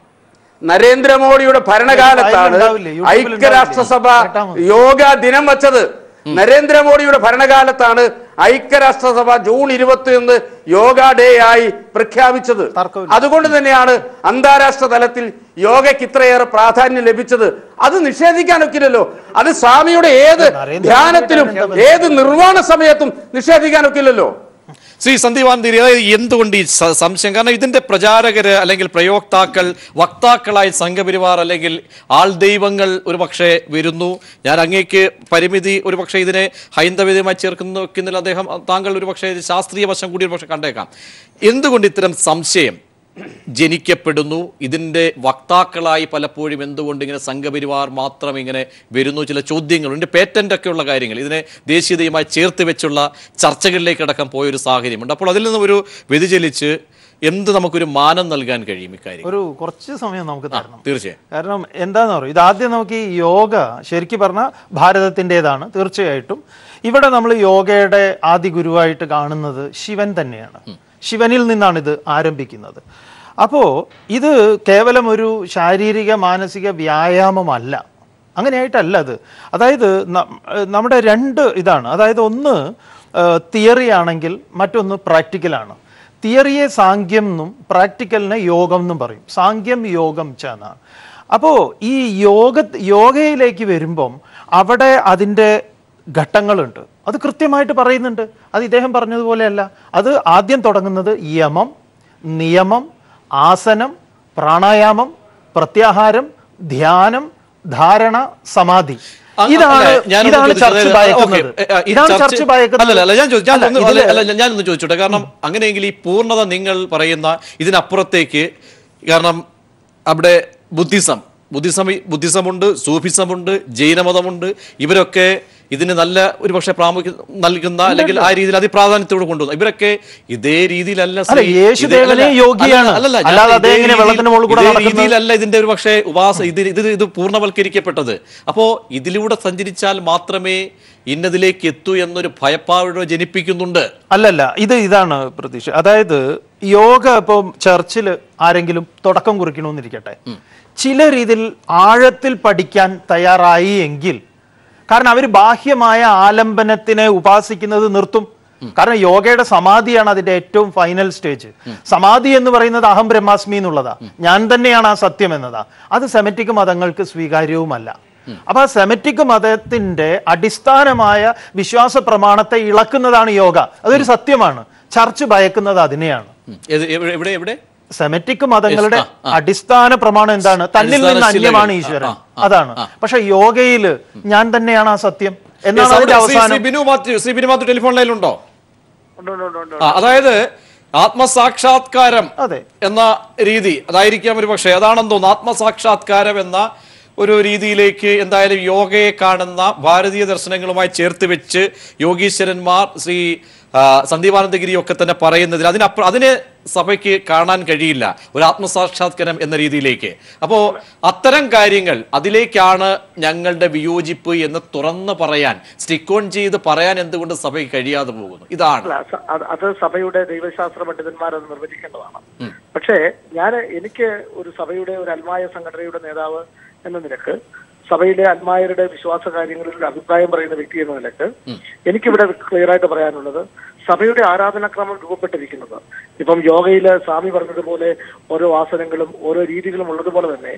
നരേന്ദ്രമോദിയുടെ ഭരണകാലത്താണ് ഉണ്ടാവില്ലേ? യൂട്യൂബിൽ ഐക്യരാഷ്ട്രസഭ കേട്ടാ മതി. യോഗ ദിനം വച്ചത് നരേന്ദ്രമോദിയുടെ ഭരണകാലത്താണ് ഐക്യരാഷ്ട്രസഭ ജൂൺ ഇരുപത്തി ഒന്ന് യോഗ ഡേ ആയി പ്രഖ്യാപിച്ചത് തർക്കമില്ല. അതുകൊണ്ട് തന്നെയാണ് അന്താരാഷ്ട്ര തലത്തിൽ യോഗയ്ക്ക് ഇത്രയേറെ പ്രാധാന്യം ലഭിച്ചത് അത് നിഷേധിക്കാനൊക്കില്ലല്ലോ അത് സ്വാമിയുടെ ഏത് നരേന്ദ്രമോദിയുടെ ധ്യാനത്തിലും എന്താ ഏത് നിർവ്വാണ സമയത്തും നിഷേധിക്കാനൊക്കില്ലല്ലോ ശ്രീ സന്ദീപാനന്ദരി അതായത് എന്തുകൊണ്ട് ഈ സ- സംശയം കാരണം ഇതിന്റെ പ്രചാരകര് അല്ലെങ്കിൽ പ്രയോക്താക്കൾ വക്താക്കളായി സംഘപരിവാർ അല്ലെങ്കിൽ ആൾ ദൈവങ്ങൾ ഒരു പക്ഷേ വരുന്നു ഞാൻ അങ്ങേക്ക് പരിമിതി ഒരു പക്ഷേ ഇതിനെ ഹൈന്ദവതയുമായി ചേർക്കുന്ന വെക്കുന്നില്ല അദ്ദേഹം താങ്കൾ ഒരു പക്ഷേ ഇത് ശാസ്ത്രീയ വശം കൂടി ഒരു പക്ഷേ കണ്ടേക്കാം എന്തുകൊണ്ട് ഇത്തരം സംശയം ജനിക്കപ്പെടുന്നു ഇതിൻ്റെ വക്താക്കളായി പലപ്പോഴും എന്തുകൊണ്ട് ഇങ്ങനെ സംഘപരിവാർ മാത്രം ഇങ്ങനെ വരുന്നു ചില ചോദ്യങ്ങളുണ്ട് ഇതിൻ്റെ പേറ്റൻ്റ് ഒക്കെയുള്ള കാര്യങ്ങൾ ഇതിനെ ദേശീയതയുമായി ചേർത്ത് വെച്ചുള്ള ചർച്ചകളിലേക്കടക്കം പോയൊരു സാഹചര്യമുണ്ട് അപ്പോൾ അതിൽ നിന്ന് ഒരു വ്യതിചലിച്ച് എന്ത് നമുക്കൊരു മാനം നൽകാൻ കഴിയും ഇക്കാര്യം ഒരു കുറച്ച് സമയം നമുക്ക് തരണം തീർച്ചയായും കാരണം എന്താന്ന് പറയും ഇത് ആദ്യം നമുക്ക് ഈ യോഗ ശരിക്കും പറഞ്ഞാൽ ഭാരതത്തിൻ്റെതാണ് തീർച്ചയായിട്ടും ഇവിടെ നമ്മൾ യോഗയുടെ ആദ്യ ഗുരുവായിട്ട് കാണുന്നത് ശിവൻ തന്നെയാണ് ശിവനിൽ നിന്നാണ് ഇത് ആരംഭിക്കുന്നത് അപ്പോൾ ഇത് കേവലം ഒരു ശാരീരിക മാനസിക വ്യായാമമല്ല അങ്ങനെയായിട്ടല്ല അത് അതായത് ന- നമ്മുടെ രണ്ട് ഇതാണ് അതായത് ഒന്ന് തിയറി ആണെങ്കിൽ മറ്റൊന്ന് പ്രാക്ടിക്കലാണ് തിയറിയെ സാങ്ക്യം എന്നും പ്രാക്ടിക്കലിനെ യോഗം എന്നും പറയും സാങ്ക്യം യോഗം ച എന്നാണ് അപ്പോൾ ഈ യോഗ യോഗയിലേക്ക് വരുമ്പം അവിടെ അതിൻ്റെ ഘട്ടങ്ങളുണ്ട് അത് കൃത്യമായിട്ട് പറയുന്നുണ്ട് അത് ഇദ്ദേഹം പറഞ്ഞതുപോലെയല്ല അത് ആദ്യം തുടങ്ങുന്നത് യമം നിയമം ആസനം പ്രാണായാമം പ്രത്യാഹാരം ധ്യാനം ധാരണ സമാധി അങ്ങ് ഇതാണ് അല്ല, ഞാനൊന്ന് ഇതാണ് ചോദിച്ചത് ചർച്ച അതായത്, ഭയക്കുന്നത് ഓക്കേ, ഏ, ഈ ഇതാണ് ചർച്ച- ചർച്ച ഭയക്കുന്നത് അല്ലല്ല, അല്ല, ഞാൻ ചോദിച്ചു ഞാൻ അല്ല, ഒന്ന് ഇതില് അല്ല, അല്ല, ഞാനൊന്ന് ചോദിച്ചോട്ടെ കാരണം അങ്ങനെയെങ്കിൽ ഈ പൂർണ്ണത നിങ്ങൾ പറയുന്ന ഇതിനപ്പുറത്തേക്ക് കാരണം അവിടെ ബുദ്ധിസം ബുദ്ധിസം ബുദ്ധിസമുണ്ട് സൂഫിസമുണ്ട് ജൈനമതമുണ്ട് ഇവരൊക്കെ ഇതിന് നല്ല ഒരു പക്ഷേ പ്രാമുഖ്യം നൽകുന്ന അല്ലെങ്കിൽ ആ രീതിയിൽ അതിപ്രാധാന്യത്തോട് കൊണ്ടുവന്നു ഇവരൊക്കെ ഇതേ രീതിയിലല്ല അല്ല, ശ്രീ- യേശുദേവനെ ഇത് അല്ലല്ല, യോഗിയാണ്. അല്ലല്ല, ഞാൻ അല്ലാതെ ഇതേ അദ്ദേഹം ഇങ്ങനെ രീതിയിൽ- വെള്ളത്തിന് മുകളിൽ കൂടെ ഇതേ നടക്കുന്നത്. രീതിയിലല്ല ഇതിന്റെ ഒരു പക്ഷേ ഉപാസ ഇത് ഇത് ഇത് പൂർണ്ണവൽക്കരിക്കപ്പെട്ടത് അപ്പോ ഇതിലൂടെ സഞ്ചരിച്ചാൽ മാത്രമേ ഇന്നതിലേക്ക് എത്തൂ എന്നൊരു ഭയപ്പാട് ജനിപ്പിക്കുന്നുണ്ട് അല്ലല്ല ഇത് ഇതാണ് പ്രതീക്ഷ അതായത് യോഗ ഇപ്പം ചർച്ചിൽ ആരെങ്കിലും തുടക്കം കുറിക്കണമെന്നിരിക്കട്ടെ ചില രീതിയിൽ ആഴത്തിൽ പഠിക്കാൻ തയ്യാറായി എങ്കിൽ കാരണം അവർ ബാഹ്യമായ ആലംബനത്തിനെ ഉപാസിക്കുന്നത് നിർത്തും കാരണം യോഗയുടെ സമാധിയാണ് അതിന്റെ ഏറ്റവും ഫൈനൽ സ്റ്റേജ് സമാധി എന്ന് പറയുന്നത് അഹം ബ്രഹ്മാസ്മി എന്നുള്ളതാ ഞാൻ തന്നെയാണ് ആ സത്യം എന്നതാ അത് സെമറ്റിക് മതങ്ങൾക്ക് സ്വീകാര്യവുമല്ല അപ്പൊ ആ സെമറ്റിക് മതത്തിന്റെ അടിസ്ഥാനമായ വിശ്വാസ പ്രമാണത്തെ ഇളക്കുന്നതാണ് യോഗ അതൊരു സത്യമാണ് ചർച്ച് ഭയക്കുന്നത് അതിനെയാണ് ഉം. ഏത് എവിടെ എവിടെ എവിടെ സെമറ്റിക് മതങ്ങളുടെ ആ, ആ. അടിസ്ഥാന പ്രമാണം എന്താണ് തന്നിൽ അടിസ്ഥാന നിന്ന് അന്യമാണ് ശിലകൾ. ഈശ്വരൻ ആ, ആ, അതാണ് ആ. പക്ഷെ യോഗയില് ഞാൻ തന്നെയാണ് ആ സത്യം എന്നാണ് Yes, അതിന്റെ അവിടെ ശ്രീ- ശ്രീ അവസാനം ബിനു മാത്യു ശ്രീ ബിനു മാത്യു ടെലിഫോൺ ലൈനിലുണ്ടോ ഉണ്ട്, ഉണ്ട്, ഉണ്ട്, ഉണ്ട്. ആ അതായത് ആത്മസാക്ഷാത്കാരം അതെ. എന്ന രീതി അതായിരിക്കാം ഒരു പക്ഷേ അതാണെന്ന് തോന്നുന്നു ആത്മസാക്ഷാത്കാരം എന്ന ഒരു രീതിയിലേക്ക് എന്തായാലും യോഗയെ കാണുന്ന ഭാരതീയ ദർശനങ്ങളുമായി ചേർത്ത് വെച്ച് യോഗീശ്വരന്മാർ ശ്രീ ആ, സന്ദീപാനന്ദഗിരി ഒക്കെ തന്നെ പറയുന്നതിൽ അതിനപ്പുറം അതിനെ സഭയ്ക്ക് കാണാൻ കഴിയില്ല ഒരു ആത്മസാക്ഷാത്കാരം എന്ന രീതിയിലേക്ക് അപ്പോ അത്തരം കാര്യങ്ങൾ അതിലേക്കാണ് ഞങ്ങളുടെ വിയോജിപ്പ് എന്ന് തുറന്നു പറയാൻ സ്റ്റിക്ക് ഓൺ ചെയ്ത് പറയാൻ എന്തുകൊണ്ട് സഭയ്ക്ക് കഴിയാതെ പോകുന്നു ഇതാണ് അല്ല സ- അത് അത് സഭയുടെ ദൈവശാസ്ത്ര പണ്ഡിതന്മാർ അത് നിർവചിക്കേണ്ടതാണ് പക്ഷേ ഞാൻ എനിക്ക് ഒരു സഭയുടെ ഒരു അൽമായ സംഘടനയുടെ നേതാവ് എന്ന നിലക്ക് സഭയിലെ അൽമായരുടെ വിശ്വാസ കാര്യങ്ങളിൽ ഒരു അഭിപ്രായം പറയുന്ന വ്യക്തി എന്ന നിലക്ക് എനിക്കിവിടെ ക്ലിയർ ആയിട്ട് പറയാനുള്ളത് സഭയുടെ ആരാധനാക്രമം രൂപപ്പെട്ടിരിക്കുന്നത് ഇപ്പം യോഗയില് സ്വാമി പറഞ്ഞതുപോലെ ഓരോ ആസനങ്ങളും ഓരോ രീതികളും ഉള്ളതുപോലെ തന്നെ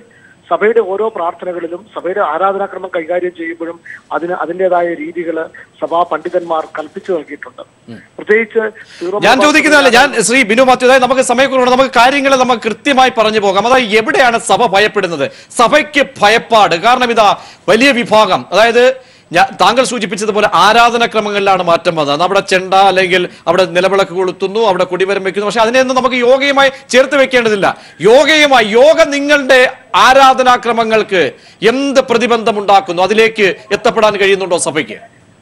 സഭയുടെ ഓരോ പ്രാർത്ഥനകളിലും സഭയുടെ ആരാധനാക്രമം കൈകാര്യം ചെയ്യുമ്പോഴും അതിന് അതിൻ്റെതായ രീതികൾ സഭാ പണ്ഡിതന്മാർ കൽപ്പിച്ചു നൽകിയിട്ടുണ്ട് പ്രത്യേകിച്ച് സീറോ ഞാൻ മലബാർ ചോദിക്കുന്നതല്ല ഞാൻ ശ്രീ ബിനു മാത്യു അതായത് നമുക്ക് സമയക്കുറവുണ്ട് നമുക്ക് കാര്യങ്ങൾ നമുക്ക് കൃത്യമായി പറഞ്ഞു പോകാം അതായത് എവിടെയാണ് സഭ ഭയപ്പെടുന്നത് സഭയ്ക്ക് ഭയപ്പാട് കാരണം ഇതാ വലിയ വിഭാഗം അതായത് ഞാൻ താങ്കൾ സൂചിപ്പിച്ചതുപോലെ ആരാധനാക്രമങ്ങളിലാണ് മാറ്റം വന്നത് നമ്മുടെ ചെണ്ട അല്ലെങ്കിൽ അവിടെ നിലവിളക്ക് കൊളുത്തുന്നു അവിടെ കൊടിമരം വെക്കുന്നു പക്ഷെ അതിനെയൊന്നും നമുക്ക് യോഗയുമായി ചേർത്ത് വെക്കേണ്ടതില്ല യോഗയുമായി യോഗ നിങ്ങളുടെ ആരാധനാക്രമങ്ങൾക്ക് എന്ത് പ്രതിബന്ധം ഉണ്ടാക്കുന്നു അതിലേക്ക് എത്തപ്പെടാൻ കഴിയുന്നുണ്ടോ സഭയ്ക്ക്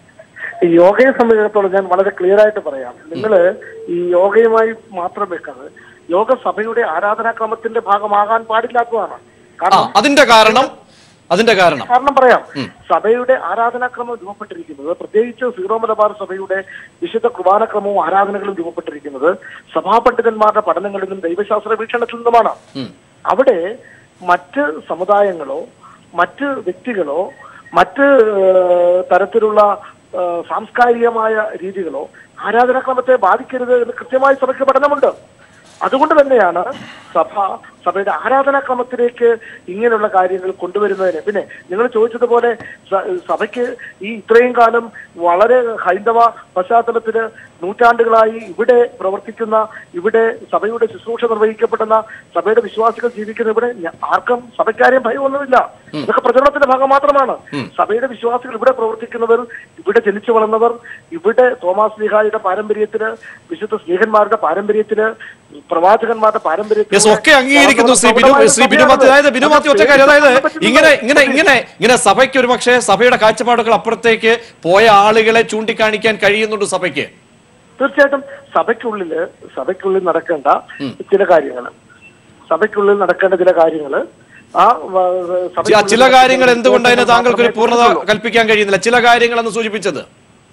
ഈ യോഗയെ സംബന്ധിച്ചിടത്തോളം ഞാൻ വളരെ ക്ലിയർ ആയിട്ട് പറയാം നിങ്ങൾ ഈ യോഗയുമായി മാത്രം വെക്കാതെ യോഗ സഭയുടെ ആരാധനാക്രമത്തിന്റെ ഭാഗമാകാൻ പാടില്ലാത്തതാണ് ആ കാരണം അതിന്റെ കാരണം അതിന്റെ കാരണം കാരണം പറയാം സഭയുടെ ആരാധനാക്രമം രൂപപ്പെട്ടിരിക്കുന്നത് പ്രത്യേകിച്ച് സീറോ മലബാർ സഭയുടെ വിശുദ്ധ കുർബാനക്രമവും ആരാധനകളും രൂപപ്പെട്ടിരിക്കുന്നത് സഭാപണ്ഡിതന്മാരുടെ പഠനങ്ങളിലും ദൈവശാസ്ത്ര വീക്ഷണത്തിൽ നിന്നുമാണ് അവിടെ മറ്റ് സമുദായങ്ങളോ മറ്റ് വ്യക്തികളോ മറ്റ് ഏഹ്, തരത്തിലുള്ള ഏഹ്, സാംസ്കാരികമായ രീതികളോ ആരാധനാക്രമത്തെ ബാധിക്കരുത് എന്ന് കൃത്യമായി സഭയ്ക്ക് പഠനമുണ്ട് അതുകൊണ്ട് തന്നെയാണ് സഭ സഭയുടെ ആരാധനാക്രമത്തിലേക്ക് ഇങ്ങനെയുള്ള കാര്യങ്ങൾ കൊണ്ടുവരുന്നതിന് പിന്നെ നിങ്ങൾ ചോദിച്ചതുപോലെ സ- സഭയ്ക്ക് ഈ ഇത്രയും കാലം വളരെ ഹൈന്ദവ പശ്ചാത്തലത്തില് നൂറ്റാണ്ടുകളായി ഇവിടെ പ്രവർത്തിക്കുന്ന ഇവിടെ സഭയുടെ ശുശ്രൂഷ നിർവഹിക്കപ്പെടുന്ന സഭയുടെ വിശ്വാസികൾ ജീവിക്കുന്ന ഇവിടെ ഞ- ആർക്കും സഭയ്ക്കാരെയും ഭയമൊന്നുമില്ല ഇതൊക്കെ പ്രചരണത്തിന്റെ ഭാഗം മാത്രമാണ് സഭയുടെ വിശ്വാസികൾ ഇവിടെ പ്രവർത്തിക്കുന്നവർ ഇവിടെ ജനിച്ചു വളർന്നവർ ഇവിടെ തോമാസ് സ്ലീഹായുടെ പാരമ്പര്യത്തിന് വിശുദ്ധ സ്നേഹന്മാരുടെ പാരമ്പര്യത്തിന് പ്രവാചകന്മാരുടെ പാരമ്പര്യത്തിന് യെസ് ഒക്കെ അംഗീകരിക്കുന്നു ശ്രീ ബിനു ശ്രീ ബിനു മാത്യു അതായത് ബിനു മാത്യു ഒറ്റ കാര്യം അതായത് ഇങ്ങനെ ഇങ്ങനെ ഇങ്ങനെ ഇങ്ങനെ സഭയ്ക്ക് ഒരു പക്ഷേ സഭയുടെ കാഴ്ചപ്പാടുകൾ അപ്പുറത്തേക്ക് പോയ ആളുകളെ ചൂണ്ടിക്കാണിക്കാൻ കഴിയുന്നുണ്ട് സഭയ്ക്ക് തീർച്ചയായിട്ടും സഭയ്ക്കുള്ളില് സഭയ്ക്കുള്ളിൽ നടക്കേണ്ട ചില കാര്യങ്ങൾ സഭയ്ക്കുള്ളിൽ നടക്കേണ്ട ചില കാര്യങ്ങൾ ആ വ- ചി- സഭയ്ക്കുള്ളിൽ ചില കാര്യങ്ങൾ നടക്കുന്ന എന്തുകൊണ്ട് അതിന് താങ്കൾക്ക് ഒരു പൂർണ്ണത മാത്രമേ കൽപ്പിക്കാൻ കഴിയുന്നില്ല ചില കാര്യങ്ങൾ എന്ന് സൂചിപ്പിച്ചത്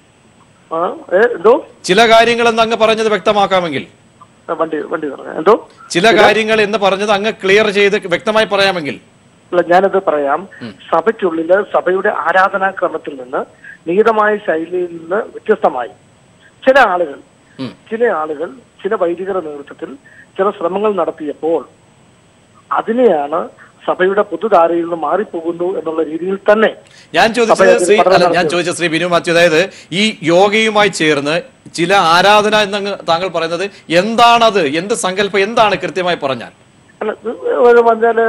ആ, ഏ, എന്തോ ചില കാര്യങ്ങൾ എന്ന് അങ്ങ് പറഞ്ഞത് വ്യക്തമാക്കാമെങ്കിൽ ആ, വണ്ടി വണ്ടി പറഞ്ഞു എന്തോ ചില കാര്യങ്ങൾ എന്ന് പറഞ്ഞത് അങ്ങ് ക്ലിയർ ചെയ്ത് വ്യക്തമായി പറയാമെങ്കിൽ അല്ല ഞാനത് പറയാം സഭയ്ക്കുള്ളില് സഭയുടെ ആരാധനാക്രമത്തിൽ നിന്ന് നിഹിതമായ ശൈലിയിൽ നിന്ന് വ്യത്യസ്തമായി ചില ആളുകൾ ചില ആളുകൾ ചില വൈദികരുടെ നേതൃത്വത്തിൽ ചില ശ്രമങ്ങൾ നടത്തിയപ്പോൾ അതിനെയാണ് സഭയുടെ പൊതുധാരയിൽ നിന്ന് മാറിപ്പോകുന്നു എന്നുള്ള രീതിയിൽ തന്നെ ഞാൻ ചോദിച്ചത് സഭയിൽ ശ്രീ പഠനം അല്ല ഞാൻ നടത്തുക. ചോദിച്ച ശ്രീ ബിനു മാത്യു അതായത് ഈ യോഗയുമായി ചേർന്ന് ചില ആരാധന എന്നങ്ങ് താങ്കൾ പറയുന്നത് എന്താണത് എന്ത് സങ്കല്പം എന്താണ് കൃത്യമായി പറഞ്ഞാൽ അല്ല ഇത് ഒരു പറഞ്ഞാല്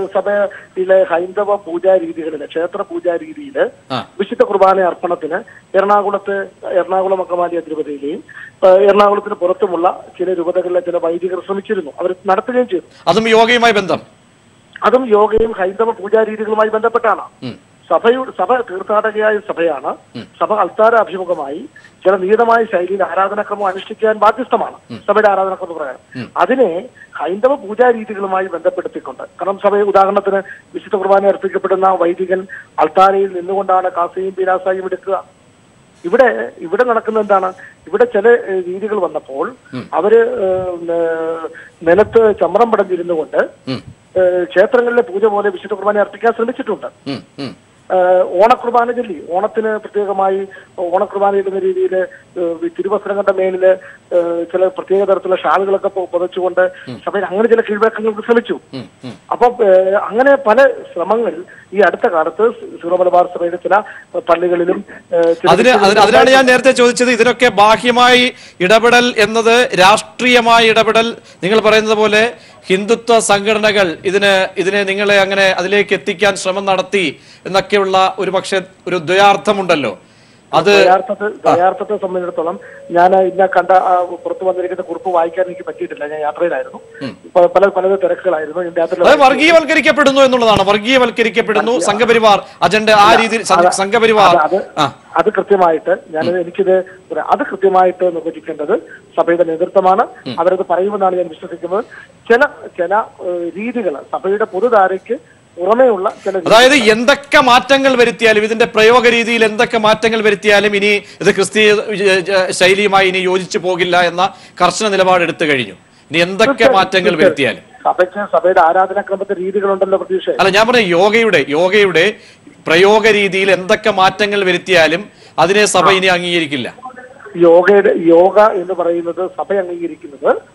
സഭയിലെ ഹൈന്ദവ പൂജാ രീതികളില് ക്ഷേത്ര പൂജാ രീതിയില് ആ. വിശുദ്ധ കുർബാന അർപ്പണത്തിന് എറണാകുളത്ത് എറണാകുളം അക്കമാലി അതിരൂപതയിലെയും ഏഹ്, എറണാകുളത്തിന് പുറത്തുമുള്ള ചില രൂപതകളിലെ ചില വൈദികർ ശ്രമിച്ചിരുന്നു അവർ നടത്തുകയും ചെയ്തു അതും യോഗയുമായി ബന്ധം അതും യോഗയും ഹൈന്ദവ പൂജാ രീതികളുമായി ബന്ധപ്പെട്ടാണ് സഭയുടെ സഭ തീർത്ഥാടകയായ സഭയാണ് സഭ അൾത്താര അഭിമുഖമായി ചില നിയതമായ ശൈലിയിൽ ആരാധനാക്രമം അനുഷ്ഠിക്കാൻ ബാധ്യസ്ഥമാണ് സഭയുടെ ആരാധനാക്രമം പ്രകാരം അതിനെ ഹൈന്ദവ പൂജാ രീതികളുമായി ബന്ധപ്പെടുത്തിക്കൊണ്ട് കാരണം സഭ ഉദാഹരണത്തിന് വിശുദ്ധ കുർബാന അർപ്പിക്കപ്പെടുന്ന വൈദികൻ അൾത്താരയിൽ നിന്നുകൊണ്ടാണ് കാസയും പീരാസായും എടുക്കുക ഇവിടെ ഇവിടെ നടക്കുന്ന എന്താണ് ഇവിടെ ചില ഏഹ്, രീതികൾ വന്നപ്പോൾ അവര് ഏഹ്, ന- നിലത്ത് ചമ്രം പടഞ്ഞിരുന്നു കൊണ്ട് ഏഹ്, ക്ഷേത്രങ്ങളിലെ പൂജ പോലെ വിശുദ്ധ കുർബാന അർപ്പിക്കാൻ ശ്രമിച്ചിട്ടുണ്ട് ഉം, ഉം. ഏഹ്, ഓണക്കുർബാന ചൊല്ലി ഓണത്തിന് പ്രത്യേകമായി ഓണക്കുർബാന ഇടുന്ന രീതിയിൽ തിരുവസ്ത്രങ്ങളുടെ മേലില് ഏഹ്, ചില പ്രത്യേക തരത്തിലുള്ള ഷാളുകളൊക്കെ പൊ- പുതച്ചുകൊണ്ട് സഭയിൽ അങ്ങനെ ചില കീഴ്വഴക്കങ്ങൾക്ക് ശ്രമിച്ചു അപ്പൊ ഏഹ്, അങ്ങനെ പല ശ്രമങ്ങൾ ഈ അടുത്ത കാലത്ത് സീറോ മലബാർ സഭയുടെ ചില പള്ളികളിലും ഏഹ്, ചില അതിന് അതിന് അതിനാണ് ഞാൻ നേരത്തെ ചോദിച്ചത് ഇതിനൊക്കെ ബാഹ്യമായി ഇടപെടൽ എന്നത് രാഷ്ട്രീയമായ ഇടപെടൽ നിങ്ങൾ പറയുന്നത് പോലെ ഹിന്ദുത്വ സംഘടനകൾ ഇതിന് ഇതിനെ നിങ്ങളെ അങ്ങനെ അതിലേക്ക് എത്തിക്കാൻ ശ്രമം നടത്തി എന്നൊക്കെയുള്ള ഒരു പക്ഷേ ഒരു ദ്വയാർത്ഥമുണ്ടല്ലോ അത് ദ്വയാർത്ഥത്തെ ദ്വയാർത്ഥത്തെ സംബന്ധിച്ചിടത്തോളം ഞാൻ ഇന്ന കണ്ട ആ, പുറത്തു വന്നിരിക്കുന്ന കുറിപ്പ് വായിക്കാൻ എനിക്ക് പറ്റിയിട്ടില്ല ഞാൻ യാത്രയിലായിരുന്നു പ- പല പല തിരക്കുകളായിരുന്നു ഇതിന്റെ അത് യാത്രയിൽ വർഗീയവൽക്കരിക്കപ്പെടുന്നു എന്നുള്ളതാണ് വർഗീയവൽക്കരിക്കപ്പെടുന്നു സംഘപരിവാർ അജണ്ട ആ രീതിയിൽ സംഘ- സംഘപരിവാർ അത് ആ അത് കൃത്യമായിട്ട് ഞാൻ എനിക്കിത് ഒരു- അത് കൃത്യമായിട്ട് നിർവചിക്കേണ്ടത് സഭയുടെ നേതൃത്വമാണ് അവരത് പറയുമെന്നാണ് ഞാൻ വിശ്വസിക്കുന്നത് ചില ചില രീതികൾ സഭയുടെ പൊതുധാരയ്ക്ക് പുറമേയുള്ള ചില രീതികൾ- അതായത് എന്തൊക്കെ മാറ്റങ്ങൾ വരുത്തിയാലും ഇതിന്റെ പ്രയോഗ രീതിയിൽ എന്തൊക്കെ മാറ്റങ്ങൾ വരുത്തിയാലും ഇനി ഇത് ക്രിസ്തീയ ഏ, ഏ, ശൈലിയുമായി ഇനി യോജിച്ചു പോകില്ല എന്ന കർശന നിലപാട് എടുത്തു കഴിഞ്ഞു ഇനി എന്തൊക്കെ മാറ്റങ്ങൾ വരുത്തിയാലും സഭയ്ക്ക് സഭയുടെ ആരാധനാക്രമത്തെ രീതികളുണ്ടല്ലോ പ്രതീക്ഷ അല്ല ഞാൻ പറഞ്ഞ യോഗയുടെ യോഗയുടെ പ്രയോഗ രീതിയിൽ എന്തൊക്കെ മാറ്റങ്ങൾ വരുത്തിയാലും അതിനെ സഭ ഇനി അംഗീകരിക്കില്ല യോഗയുടെ യോഗ എന്ന് പറയുന്നത് സഭ അംഗീകരിക്കുന്നത്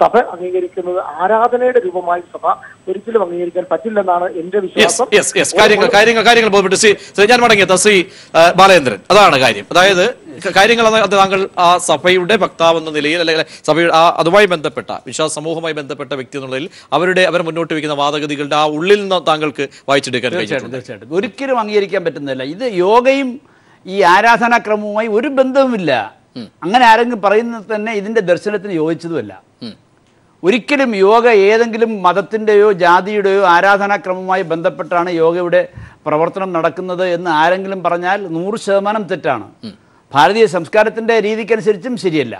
സഭ അംഗീകരിക്കുന്നത് ആരാധനയുടെ രൂപമായി സഭ ഒരിക്കലും അംഗീകരിക്കാൻ പറ്റില്ലെന്നാണ് എന്റെ യെസ് വിശ്വാസം യെസ് യെസ് കാര്യങ്ങൾ കാര്യങ്ങൾ കാര്യങ്ങൾ ബോധ്യപ്പെട്ടു ശ്രീ ശ്രീ ഞാൻ മടങ്ങിയെത്താം ശ്രീ ആ, ബാലേന്ദ്രൻ അതാണ് കാര്യം അതായത് ക- കാര്യങ്ങൾ അത് അത് താങ്കൾ ആ സഭയുടെ വക്താവ് എന്ന നിലയിൽ അല്ലെങ്കിൽ സഭയുടെ ആ അതുമായി ബന്ധപ്പെട്ട വിശ്വാസ സമൂഹവുമായി ബന്ധപ്പെട്ട വ്യക്തി എന്നുള്ളതിൽ അവരുടെ അവർ മുന്നോട്ട് വയ്ക്കുന്ന വാദഗതികളുടെ ആ ഉള്ളിൽ നിന്ന് താങ്കൾക്ക് വായിച്ചെടുക്കാൻ തീർച്ചയായിട്ടും കഴിഞ്ഞിട്ടുണ്ട് തീർച്ചയായിട്ടും ഒരിക്കലും അംഗീകരിക്കാൻ പറ്റുന്നില്ല ഇത് യോഗയും ഈ ആരാധനാക്രമവുമായി ഒരു ബന്ധവുമില്ല അങ്ങനെ ആരെങ്കിലും പറയുന്നത് തന്നെ ഇതിന്റെ ദർശനത്തിന് യോജിച്ചതുമല്ല ഒരിക്കലും യോഗ ഏതെങ്കിലും മതത്തിൻ്റെയോ ജാതിയുടെയോ ആരാധനാക്രമവുമായി ബന്ധപ്പെട്ടാണ് യോഗയുടെ പ്രവർത്തനം നടക്കുന്നത് എന്ന് ആരെങ്കിലും പറഞ്ഞാൽ നൂറ് ശതമാനം തെറ്റാണ് ഭാരതീയ സംസ്കാരത്തിന്റെ രീതിക്കനുസരിച്ചും ശരിയല്ല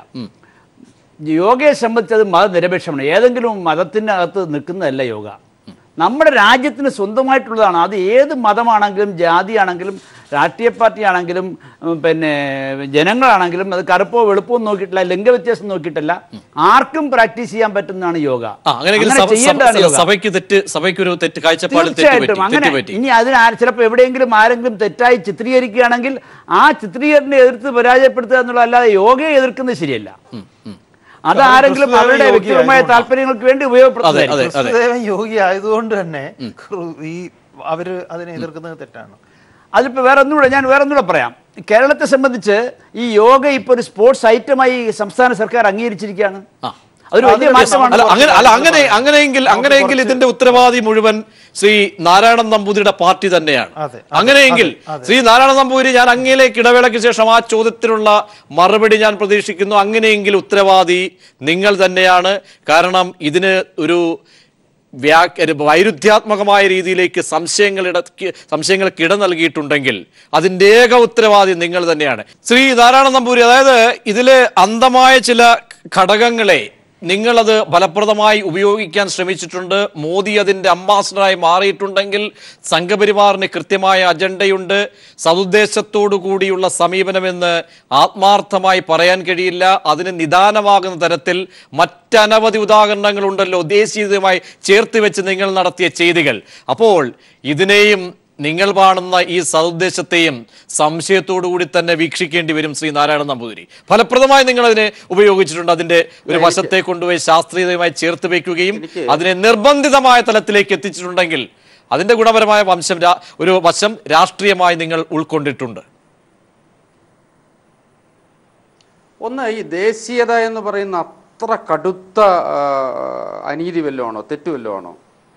യോഗയെ സംബന്ധിച്ച് അത് മതനിരപേക്ഷമാണ് ഏതെങ്കിലും മതത്തിനകത്ത് നിൽക്കുന്നതല്ല യോഗ നമ്മുടെ രാജ്യത്തിന് സ്വന്തമായിട്ടുള്ളതാണ് അത് ഏത് മതമാണെങ്കിലും ജാതിയാണെങ്കിലും രാഷ്ട്രീയ പാർട്ടി ആണെങ്കിലും ഉം, പിന്നെ ജനങ്ങളാണെങ്കിലും അത് കറുപ്പോ വെളുപ്പോ നോക്കിയിട്ടില്ല ലിംഗവ്യത്യാസം നോക്കിയിട്ടല്ല ആർക്കും പ്രാക്ടീസ് ചെയ്യാൻ പറ്റുന്നതാണ് യോഗ ആ അങ്ങനെയെങ്കിൽ അങ്ങനെ സഭ- ചെയ്യേണ്ടതാണ് സഭ- യോഗ. സഭയ്ക്ക് തെറ്റ് സഭയ്ക്ക് ഒരു തെറ്റ് കാഴ്ചപ്പാടിൽ തെറ്റ് തീർച്ചയായിട്ടും പറ്റി അങ്ങനെ തെറ്റ് പറ്റി ഇനി അതിന് ആ- ചിലപ്പോൾ എവിടെയെങ്കിലും ആരെങ്കിലും തെറ്റായി ചിത്രീകരിക്കുകയാണെങ്കിൽ ആ ചിത്രീകരണത്തെ എതിർത്ത് പരാജയപ്പെടുത്തുക എന്നുള്ളതല്ലാതെ യോഗയെ എതിർക്കുന്നത് ശരിയല്ല അത് ആരെങ്കിലും ക്രിസ്തുദേവൻ അവരുടെ യോഗി വ്യക്തിപരമായ ആയതുകൊണ്ടാണ്. താല്പര്യങ്ങൾക്ക് വേണ്ടി അതെ ഉപയോഗപ്പെടുത്തുന്നത് അതെ അതെ ക്രിസ്തുദേവൻ യോഗി ആയതുകൊണ്ട് തന്നെ ക്രു- ഈ അവര് അതിനെ എതിർക്കുന്നത് തെറ്റാണ് അതിപ്പോൾ വേറെ ഒന്നുകൂടെ ഞാൻ വേറെ ഒന്നുകൂടെ പറയാം കേരളത്തെ സംബന്ധിച്ച് ഈ യോഗ ഇപ്പോൾ ഒരു സ്പോർട്സ് ഐറ്റമായി സംസ്ഥാന സർക്കാർ അംഗീകരിച്ചിരിക്കുകയാണ് ആ. അതൊരു വലിയ അതിന് മാറ്റമാണ് അല്ല അങ്ങനെ അല്ല അങ്ങനെ അങ്ങനെയെങ്കിൽ അങ്ങനെയെങ്കിൽ ഇതിന്റെ ഉത്തരവാദി മുഴുവൻ ശ്രീ നാരായണൻ നമ്പൂതിരിയുടെ പാർട്ടി തന്നെയാണ് അതെ, അതെ, അങ്ങനെയെങ്കിൽ അതെ, അതെ. ശ്രീ നാരായണ നമ്പൂതിരി ഞാൻ അങ്ങയിലേക്ക് ഇടവേളയ്ക്ക് ശേഷം ആ ചോദ്യത്തിനുള്ള മറുപടി ഞാൻ പ്രതീക്ഷിക്കുന്നു അങ്ങനെയെങ്കിൽ ഉത്തരവാദി നിങ്ങൾ തന്നെയാണ് കാരണം ഇതിന് ഒരു വ്യാ ഒരു വൈരുദ്ധ്യാത്മകമായ രീതിയിലേക്ക് സംശയങ്ങൾ ഇട സംശയങ്ങൾക്ക് ഇട നൽകിയിട്ടുണ്ടെങ്കിൽ അതിന്റെ ഏക ഉത്തരവാദി നിങ്ങൾ തന്നെയാണ് ശ്രീ നാരായണ നമ്പൂരി അതായത് ഇതില് അന്ധമായ ചില ഘടകങ്ങളെ നിങ്ങളത് ഫലപ്രദമായി ഉപയോഗിക്കാൻ ശ്രമിച്ചിട്ടുണ്ട് മോദി അതിന്റെ അംബാസഡറായി മാറിയിട്ടുണ്ടെങ്കിൽ സംഘപരിവാറിന് കൃത്യമായ അജണ്ടയുണ്ട് സതുദ്ദേശത്തോടു കൂടിയുള്ള സമീപനമെന്ന് ആത്മാർത്ഥമായി പറയാൻ കഴിയില്ല അതിന് നിദാനമാകുന്ന തരത്തിൽ മറ്റനവധി ഉദാഹരണങ്ങളുണ്ടല്ലോ ദേശീയതയുമായി ചേർത്ത് വെച്ച് നിങ്ങൾ നടത്തിയ ചെയ്തികൾ അപ്പോൾ ഇതിനെയും നിങ്ങൾ കാണുന്ന ഈ സതുദ്ദേശത്തെയും സംശയത്തോടു കൂടി തന്നെ വീക്ഷിക്കേണ്ടി വരും ശ്രീ നാരായണ നമ്പൂതിരി ഫലപ്രദമായി നിങ്ങൾ അതിനെ ഉപയോഗിച്ചിട്ടുണ്ട് അതിന്റെ ഒരു വശത്തെ കൊണ്ടുപോയി ശാസ്ത്രീയതയുമായി ചേർത്ത് വയ്ക്കുകയും അതിനെ നിർബന്ധിതമായ തലത്തിലേക്ക് എത്തിച്ചിട്ടുണ്ടെങ്കിൽ അതിന്റെ ഗുണപരമായ വംശം രാ- ഒരു വശം രാഷ്ട്രീയമായി നിങ്ങൾ ഉൾക്കൊണ്ടിട്ടുണ്ട് ഒന്ന് ഈ ദേശീയത എന്ന് പറയുന്ന അത്ര കടുത്ത ആ, അനീതി വല്ലതും ആണോ തെറ്റ് വല്ലതും ആണോ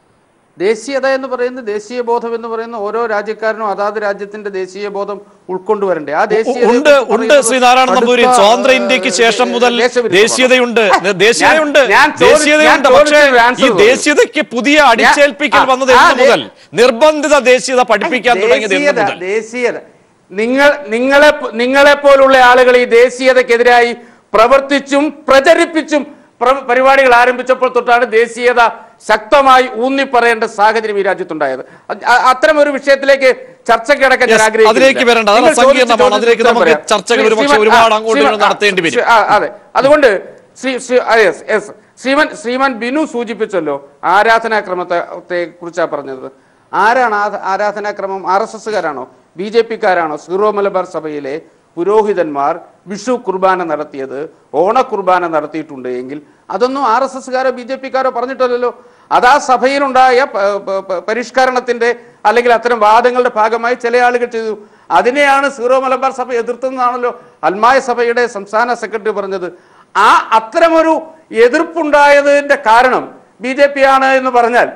ദേശീയത എന്ന് പറയുന്നത് ദേശീയ ബോധം എന്ന് പറയുന്ന ഓരോ രാജ്യക്കാരനും അതാത് രാജ്യത്തിന്റെ ദേശീയ ബോധം ഉൾക്കൊണ്ടുവരണ്ടേ ആ ദേശീയതയെ ഉണ്ട് കുറിച്ച് ഉണ്ട് പറയുന്നത് ശ്രീ നാരായണ നമ്പൂരി കടുത്ത, സ്വാതന്ത്ര്യ ഇന്ത്യക്ക് ആ, ശേഷം മുതൽ ദേശവിരുദ്ധമാണ്. ദേശീയതയുണ്ട് ദേശീയതയുണ്ട് ഞാൻ ചോദി- ദേശീയതയുണ്ട് ഞാൻ പക്ഷേ ചോദിച്ചൊരു answer ഈ പറഞ്ഞു. ദേശീയതയ്ക്ക് പുതിയ അടിച്ചേൽപ്പിക്കൽ ആ, വന്നത് ആ, എന്ന് ദേ- മുതൽ നിർബന്ധിത ദേശീയത പഠിപ്പിക്കാൻ തുടങ്ങിയത് എന്ന് ദേശീയത മുതൽ ദേശീയത നിങ്ങൾ നിങ്ങളെ നിങ്ങളെ പോലുള്ള ആളുകൾ ഈ ദേശീയതക്കെതിരായി പ്രവർത്തിച്ചും പ്രചരിപ്പിച്ചും പ്ര- പരിപാടികൾ ആരംഭിച്ചപ്പോൾ തൊട്ടാണ് ദേശീയത ശക്തമായി ഊന്നി പറയേണ്ട സാഹചര്യം ഈ രാജ്യത്തുണ്ടായത് അത് അ- അത്തരം ഒരു വിഷയത്തിലേക്ക് ചർച്ചയ്ക്ക് കിടക്കാൻ ഞാൻ Yes, ആഗ്രഹിക്കുന്നില്ല. അതിലേക്ക് വരണ്ട. അത് നിങ്ങൾ ചോദിച്ച സങ്കീർണ്ണമാണ്. ചോദ്യത്തിന് അതിലേക്ക് ഉത്തരം നമുക്ക് പറയാം. ചർച്ചകൾ ശ്രീ- ഒരുപക്ഷെ ശ്രീമൻ- ഒരുപാട് ആ, അങ്ങോട്ടും ശ്രീമൻ- ഇങ്ങോട്ടും നടത്തേണ്ടി വരും. ശ്രീ- ആ, അതെ അതുകൊണ്ട് ശ്രീ ശ്രീ ആ, yes, yes. ശ്രീമൻ ശ്രീമാൻ ബിനു സൂചിപ്പിച്ചല്ലോ ആരാധനാക്രമത്തെ കുറിച്ചാണ് പറഞ്ഞത് ആരാണ് ആ ആരാധനാക്രമം ആർ എസ് എസ്സുകാരാണോ ബി ജെ പിക്കാരാണോ സീറോ മലബാർ സഭയിലെ പുരോഹിതന്മാർ വിഷു കുർബാന നടത്തിയത് ഓണ കുർബാന നടത്തിയിട്ടുണ്ട് എങ്കിൽ അതൊന്നും ആർ എസ് എസ്സുകാരോ ബി ജെ പിക്കാരോ പറഞ്ഞിട്ടില്ലല്ലോ അത് ആ സഭയിലുണ്ടായ പ- പ- പ- പരിഷ്കരണത്തിന്റെ അല്ലെങ്കിൽ അത്തരം വാദങ്ങളുടെ ഭാഗമായി ചില ആളുകൾ ചെയ്തു അതിനെയാണ് സീറോ മലബാർ സഭ എതിർത്തതെന്നാണല്ലോ അൽമായ സഭയുടെ സംസ്ഥാന സെക്രട്ടറി പറഞ്ഞത് ആ അത്തരമൊരു എതിർപ്പുണ്ടായതിന്റെ കാരണം ബി ജെ പി ആണ് എന്ന് പറഞ്ഞാൽ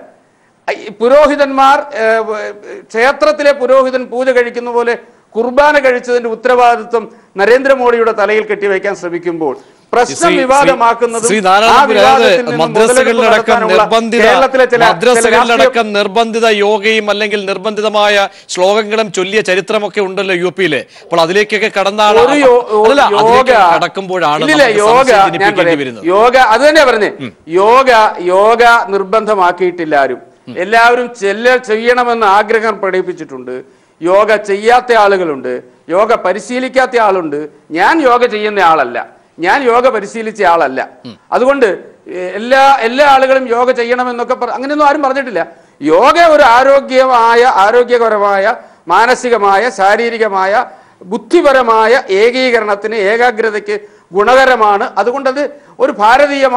ഈ പുരോഹിതന്മാർ ഏഹ്, വ- ക്ഷേത്രത്തിലെ പുരോഹിതൻ പൂജ കഴിക്കുന്ന പോലെ കുർബാന കഴിച്ചതിന്റെ ഉത്തരവാദിത്വം നരേന്ദ്രമോദിയുടെ തലയിൽ കെട്ടിവെക്കാൻ ശ്രമിക്കുമ്പോൾ പ്രശ്നം ശ്രീ- വിവാദമാക്കുന്നത് ശ്രീ ആ നാരായണപുരം വിവാദത്തിൽ അതായത് നിന്നും മദ്രസകളിലടക്കം മുതലെടുപ്പ് നടത്താനുള്ള നിർബന്ധിത കേരളത്തിലെ ചില- ചില മദ്രസകളിലടക്കം രാഷ്ട്രീയ- നിർബന്ധിത യോഗയും അല്ലെങ്കിൽ നിർബന്ധിതമായ ശ്ലോകങ്ങളും ചൊല്ലിയ ചരിത്രമൊക്കെ ഉണ്ടല്ലോ യു പിയില് അപ്പോൾ അതിലേക്കൊക്കെ കടന്നാണ് ഒരു യോ- അല്ലല്ല, യോഗ അതിലേക്ക് കടക്കുമ്പോഴാണ് ഇല്ലില്ല, നമുക്ക് യോഗ സംശയം ഞാൻ ജനിപ്പിക്കേണ്ടി പറയാം. വരുന്നത് യോഗ അത് തന്നെയാ പറഞ്ഞേ യോഗ യോഗ നിർബന്ധമാക്കിയിട്ടില്ല ആരും എല്ലാവരും ചെല്ല ചെയ്യണമെന്ന് ആഗ്രഹം പ്രകടിപ്പിച്ചിട്ടുണ്ട് യോഗ ചെയ്യാത്ത ആളുകളുണ്ട് യോഗ പരിശീലിക്കാത്ത ആളുണ്ട് ഞാൻ യോഗ ചെയ്യുന്ന ആളല്ല ഞാൻ യോഗ പരിശീലിച്ച ആളല്ല അതുകൊണ്ട് എ- എല്ലാ എല്ലാ ആളുകളും യോഗ ചെയ്യണമെന്നൊക്കെ പറ അങ്ങനെയൊന്നും ആരും പറഞ്ഞിട്ടില്ല യോഗ ഒരു ആരോഗ്യമായ ആരോഗ്യകരമായ മാനസികമായ ശാരീരികമായ ബുദ്ധിപരമായ ഏകീകരണത്തിന് ഏകാഗ്രതയ്ക്ക് ഗുണകരമാണ് അതുകൊണ്ടത് ഒരു ഭാരതീയമായ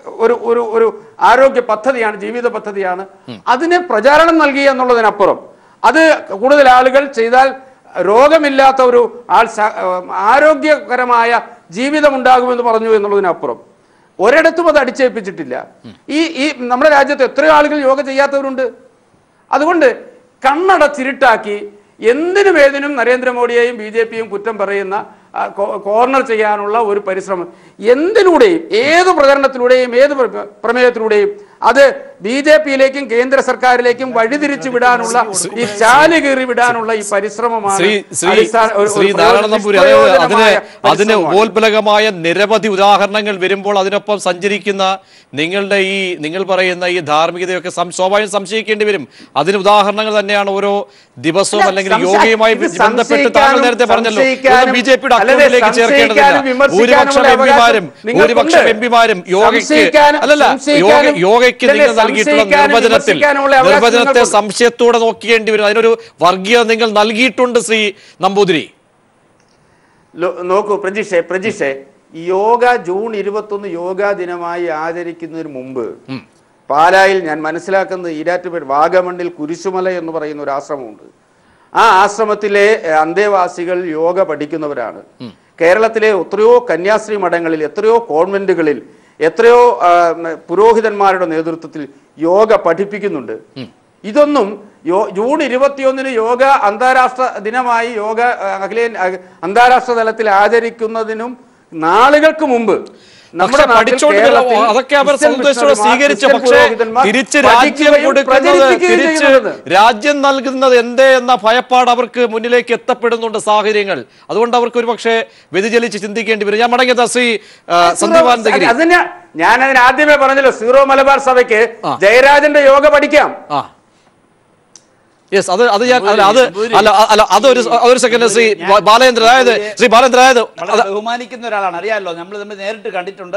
ഒരു ഒരു ഒരു ആരോഗ്യ പദ്ധതിയാണ് ജീവിത പദ്ധതിയാണ് അതിന് പ്രചാരണം നൽകി എന്നുള്ളതിനപ്പുറം അത് കൂടുതൽ ആളുകൾ ചെയ്താൽ രോഗമില്ലാത്ത ഒരു ആൾ സ- ആരോഗ്യകരമായ ജീവിതം ഉണ്ടാകുമെന്ന് പറഞ്ഞു എന്നുള്ളതിനപ്പുറം ഒരിടത്തും അത് അടിച്ചേൽപ്പിച്ചിട്ടില്ല ഈ ഈ നമ്മുടെ രാജ്യത്ത് എത്രയോ ആളുകൾ യോഗ ചെയ്യാത്തവരുണ്ട് അതുകൊണ്ട് കണ്ണടച്ചിരുട്ടാക്കി എന്തിനും ഏതിനും നരേന്ദ്രമോദിയെയും ബി ജെ പിയും കുറ്റം പറയുന്ന ആ, കോ- കോർണർ ചെയ്യാനുള്ള ഒരു പരിശ്രമം എന്തിലൂടെയും ഏത് പ്രചരണത്തിലൂടെയും ഏത് പ്ര- പ്രമേയത്തിലൂടെയും അത് ബി ജെ പിയിലേക്കും കേന്ദ്ര സർക്കാരിലേക്കും വഴിതിരിച്ചു വിടാനുള്ള ഈ ചാല് കീറി വിടാനുള്ള ഈ പരിശ്രമമാണ് ശ്രീ ശ്രീ അടിസ്ഥാന- ഒരു- ഒരു ശ്രീ നാരായണ നമ്പൂരി അതായത് അതിന് നിഷ്പ്രയോജനമായ അതിന് പരിശ്രമമാണ്. ഉപോത്ബലകമായ നിരവധി ഉദാഹരണങ്ങൾ വരുമ്പോൾ അതിനൊപ്പം സഞ്ചരിക്കുന്ന നിങ്ങളുടെ ഈ നിങ്ങൾ പറയുന്ന ഈ ധാർമ്മികതയൊക്കെ സം- സ്വാഭാവികം സംശയിക്കേണ്ടി വരും അതിന് ഉദാഹരണങ്ങൾ തന്നെയാണ് ഓരോ ദിവസവും അല്ല, അല്ലെങ്കിൽ സംശയ- യോഗയുമായി ഇത് ബന്ധപ്പെട്ട് താങ്കൾ സംശയിക്കാനും നേരത്തെ പറഞ്ഞല്ലോ സംശയിക്കാനും ബി ജെ പിയുടെ അല്ലല്ല, അക്കൗണ്ടിലേക്ക് ചേർക്കേണ്ടതില്ല സംശയിക്കാനും വിമർശിക്കാനുമുള്ള ഭൂരിപക്ഷം എം പിമാരും അവകാശം നിങ്ങൾക്കുണ്ട്. ഭൂരിപക്ഷം എം പിമാരും യോഗയ്ക്ക് സംശയിക്കാനും- അല്ലല്ല യോഗ സംശയിക്കാനും- യോഗയ്ക്ക് നിങ്ങൾ ഇതല്ലേ, നൽകിയിട്ടുള്ള സംശയിക്കാനും നിർവചനത്തിൽ വിമർശിക്കാനുമുള്ള അവകാശം നിർവചനത്തെ നിങ്ങൾക്കുണ്ട്. സംശയത്തോടെ നോക്കേണ്ടി വരും അതിനൊരു വർഗീയത നിങ്ങൾ നൽകിയിട്ടുണ്ട് ശ്രീ നമ്പൂതിരി ലോ- നോക്കൂ പ്രജിഷെ പ്രജിഷെ യോഗ ജൂൺ ഇരുപത്തൊന്ന് യോഗാ ദിനമായി ആചരിക്കുന്നതിന് മുമ്പ് പാലായിൽ ഞാൻ മനസ്സിലാക്കുന്നത് ഈരാറ്റുപേർ വാഗമണ്ണിൽ കുരിശുമല എന്ന് പറയുന്ന ഒരു ആശ്രമമുണ്ട് ആ ആശ്രമത്തിലെ എഹ്, അന്തേവാസികൾ യോഗ പഠിക്കുന്നവരാണ് കേരളത്തിലെ എത്രയോ കന്യാസ്ത്രീ മഠങ്ങളിൽ എത്രയോ കോൺവെന്റുകളിൽ എത്രയോ ആ, ഉം, പുരോഹിതന്മാരുടെ നേതൃത്വത്തിൽ യോഗ പഠിപ്പിക്കുന്നുണ്ട് ഇതൊന്നും യോ ജൂൺ ഇരുപത്തിയൊന്നിന് യോഗ അന്താരാഷ്ട്ര ദിനമായി യോഗ ആ, അഖിലേ അഖ- അന്താരാഷ്ട്ര തലത്തിൽ ആചരിക്കുന്നതിനും നാളുകൾക്ക് മുമ്പ് പക്ഷെ നാട്ടിൽ പഠിച്ചുകൊണ്ടിരുന്ന കേരളത്തിൽ അതൊക്കെ അവർ ക്രിസ്ത്യൻ സന്തോഷത്തോടെ മിഷണറിമാർ, സ്വീകരിച്ചു ക്രിസ്ത്യൻ പക്ഷേ പുരോഹിതന്മാർ തിരിച്ച് രാജ്യം പഠിക്കുകയും കൊടുക്കുന്നത് പ്രചരിപ്പിക്കുകയും തിരിച്ച് ചെയ്യുന്നത്. രാജ്യം നൽകുന്നത് എന്തേ എന്ന ഭയപ്പാട് അവർക്ക് മുന്നിലേക്ക് എത്തപ്പെടുന്നുണ്ട് സാഹചര്യങ്ങൾ അതുകൊണ്ട് അവർക്ക് ഒരു പക്ഷേ വ്യതിചലിച്ച് ചിന്തിക്കേണ്ടി വരും ഞാൻ മടങ്ങിയത് ശ്രീ ആ, സന്ദീപാൻ ദഗിരി അതിന് ഞാൻ അതിന് ആദ്യമേ പറഞ്ഞല്ലോ സീറോ മലബാർ സഭയ്ക്ക് ആ. ജയരാജന്റെ യോഗ പഠിക്കാം ആ യെസ് അത് അത് ഞാൻ അല്ല അത് അല്ല അല്ല അതൊരു ഒരു സെക്കൻഡ് ശ്രീ ബാ- ബാലേന്ദ്രൻ അതായത് ശ്രീ ബാലേന്ദ്രൻ അതായത് വളരെ ബഹുമാനിക്കുന്ന ഒരാളാണ് അറിയാമല്ലോ നമ്മൾ തമ്മിൽ നേരിട്ട് കണ്ടിട്ടുണ്ട്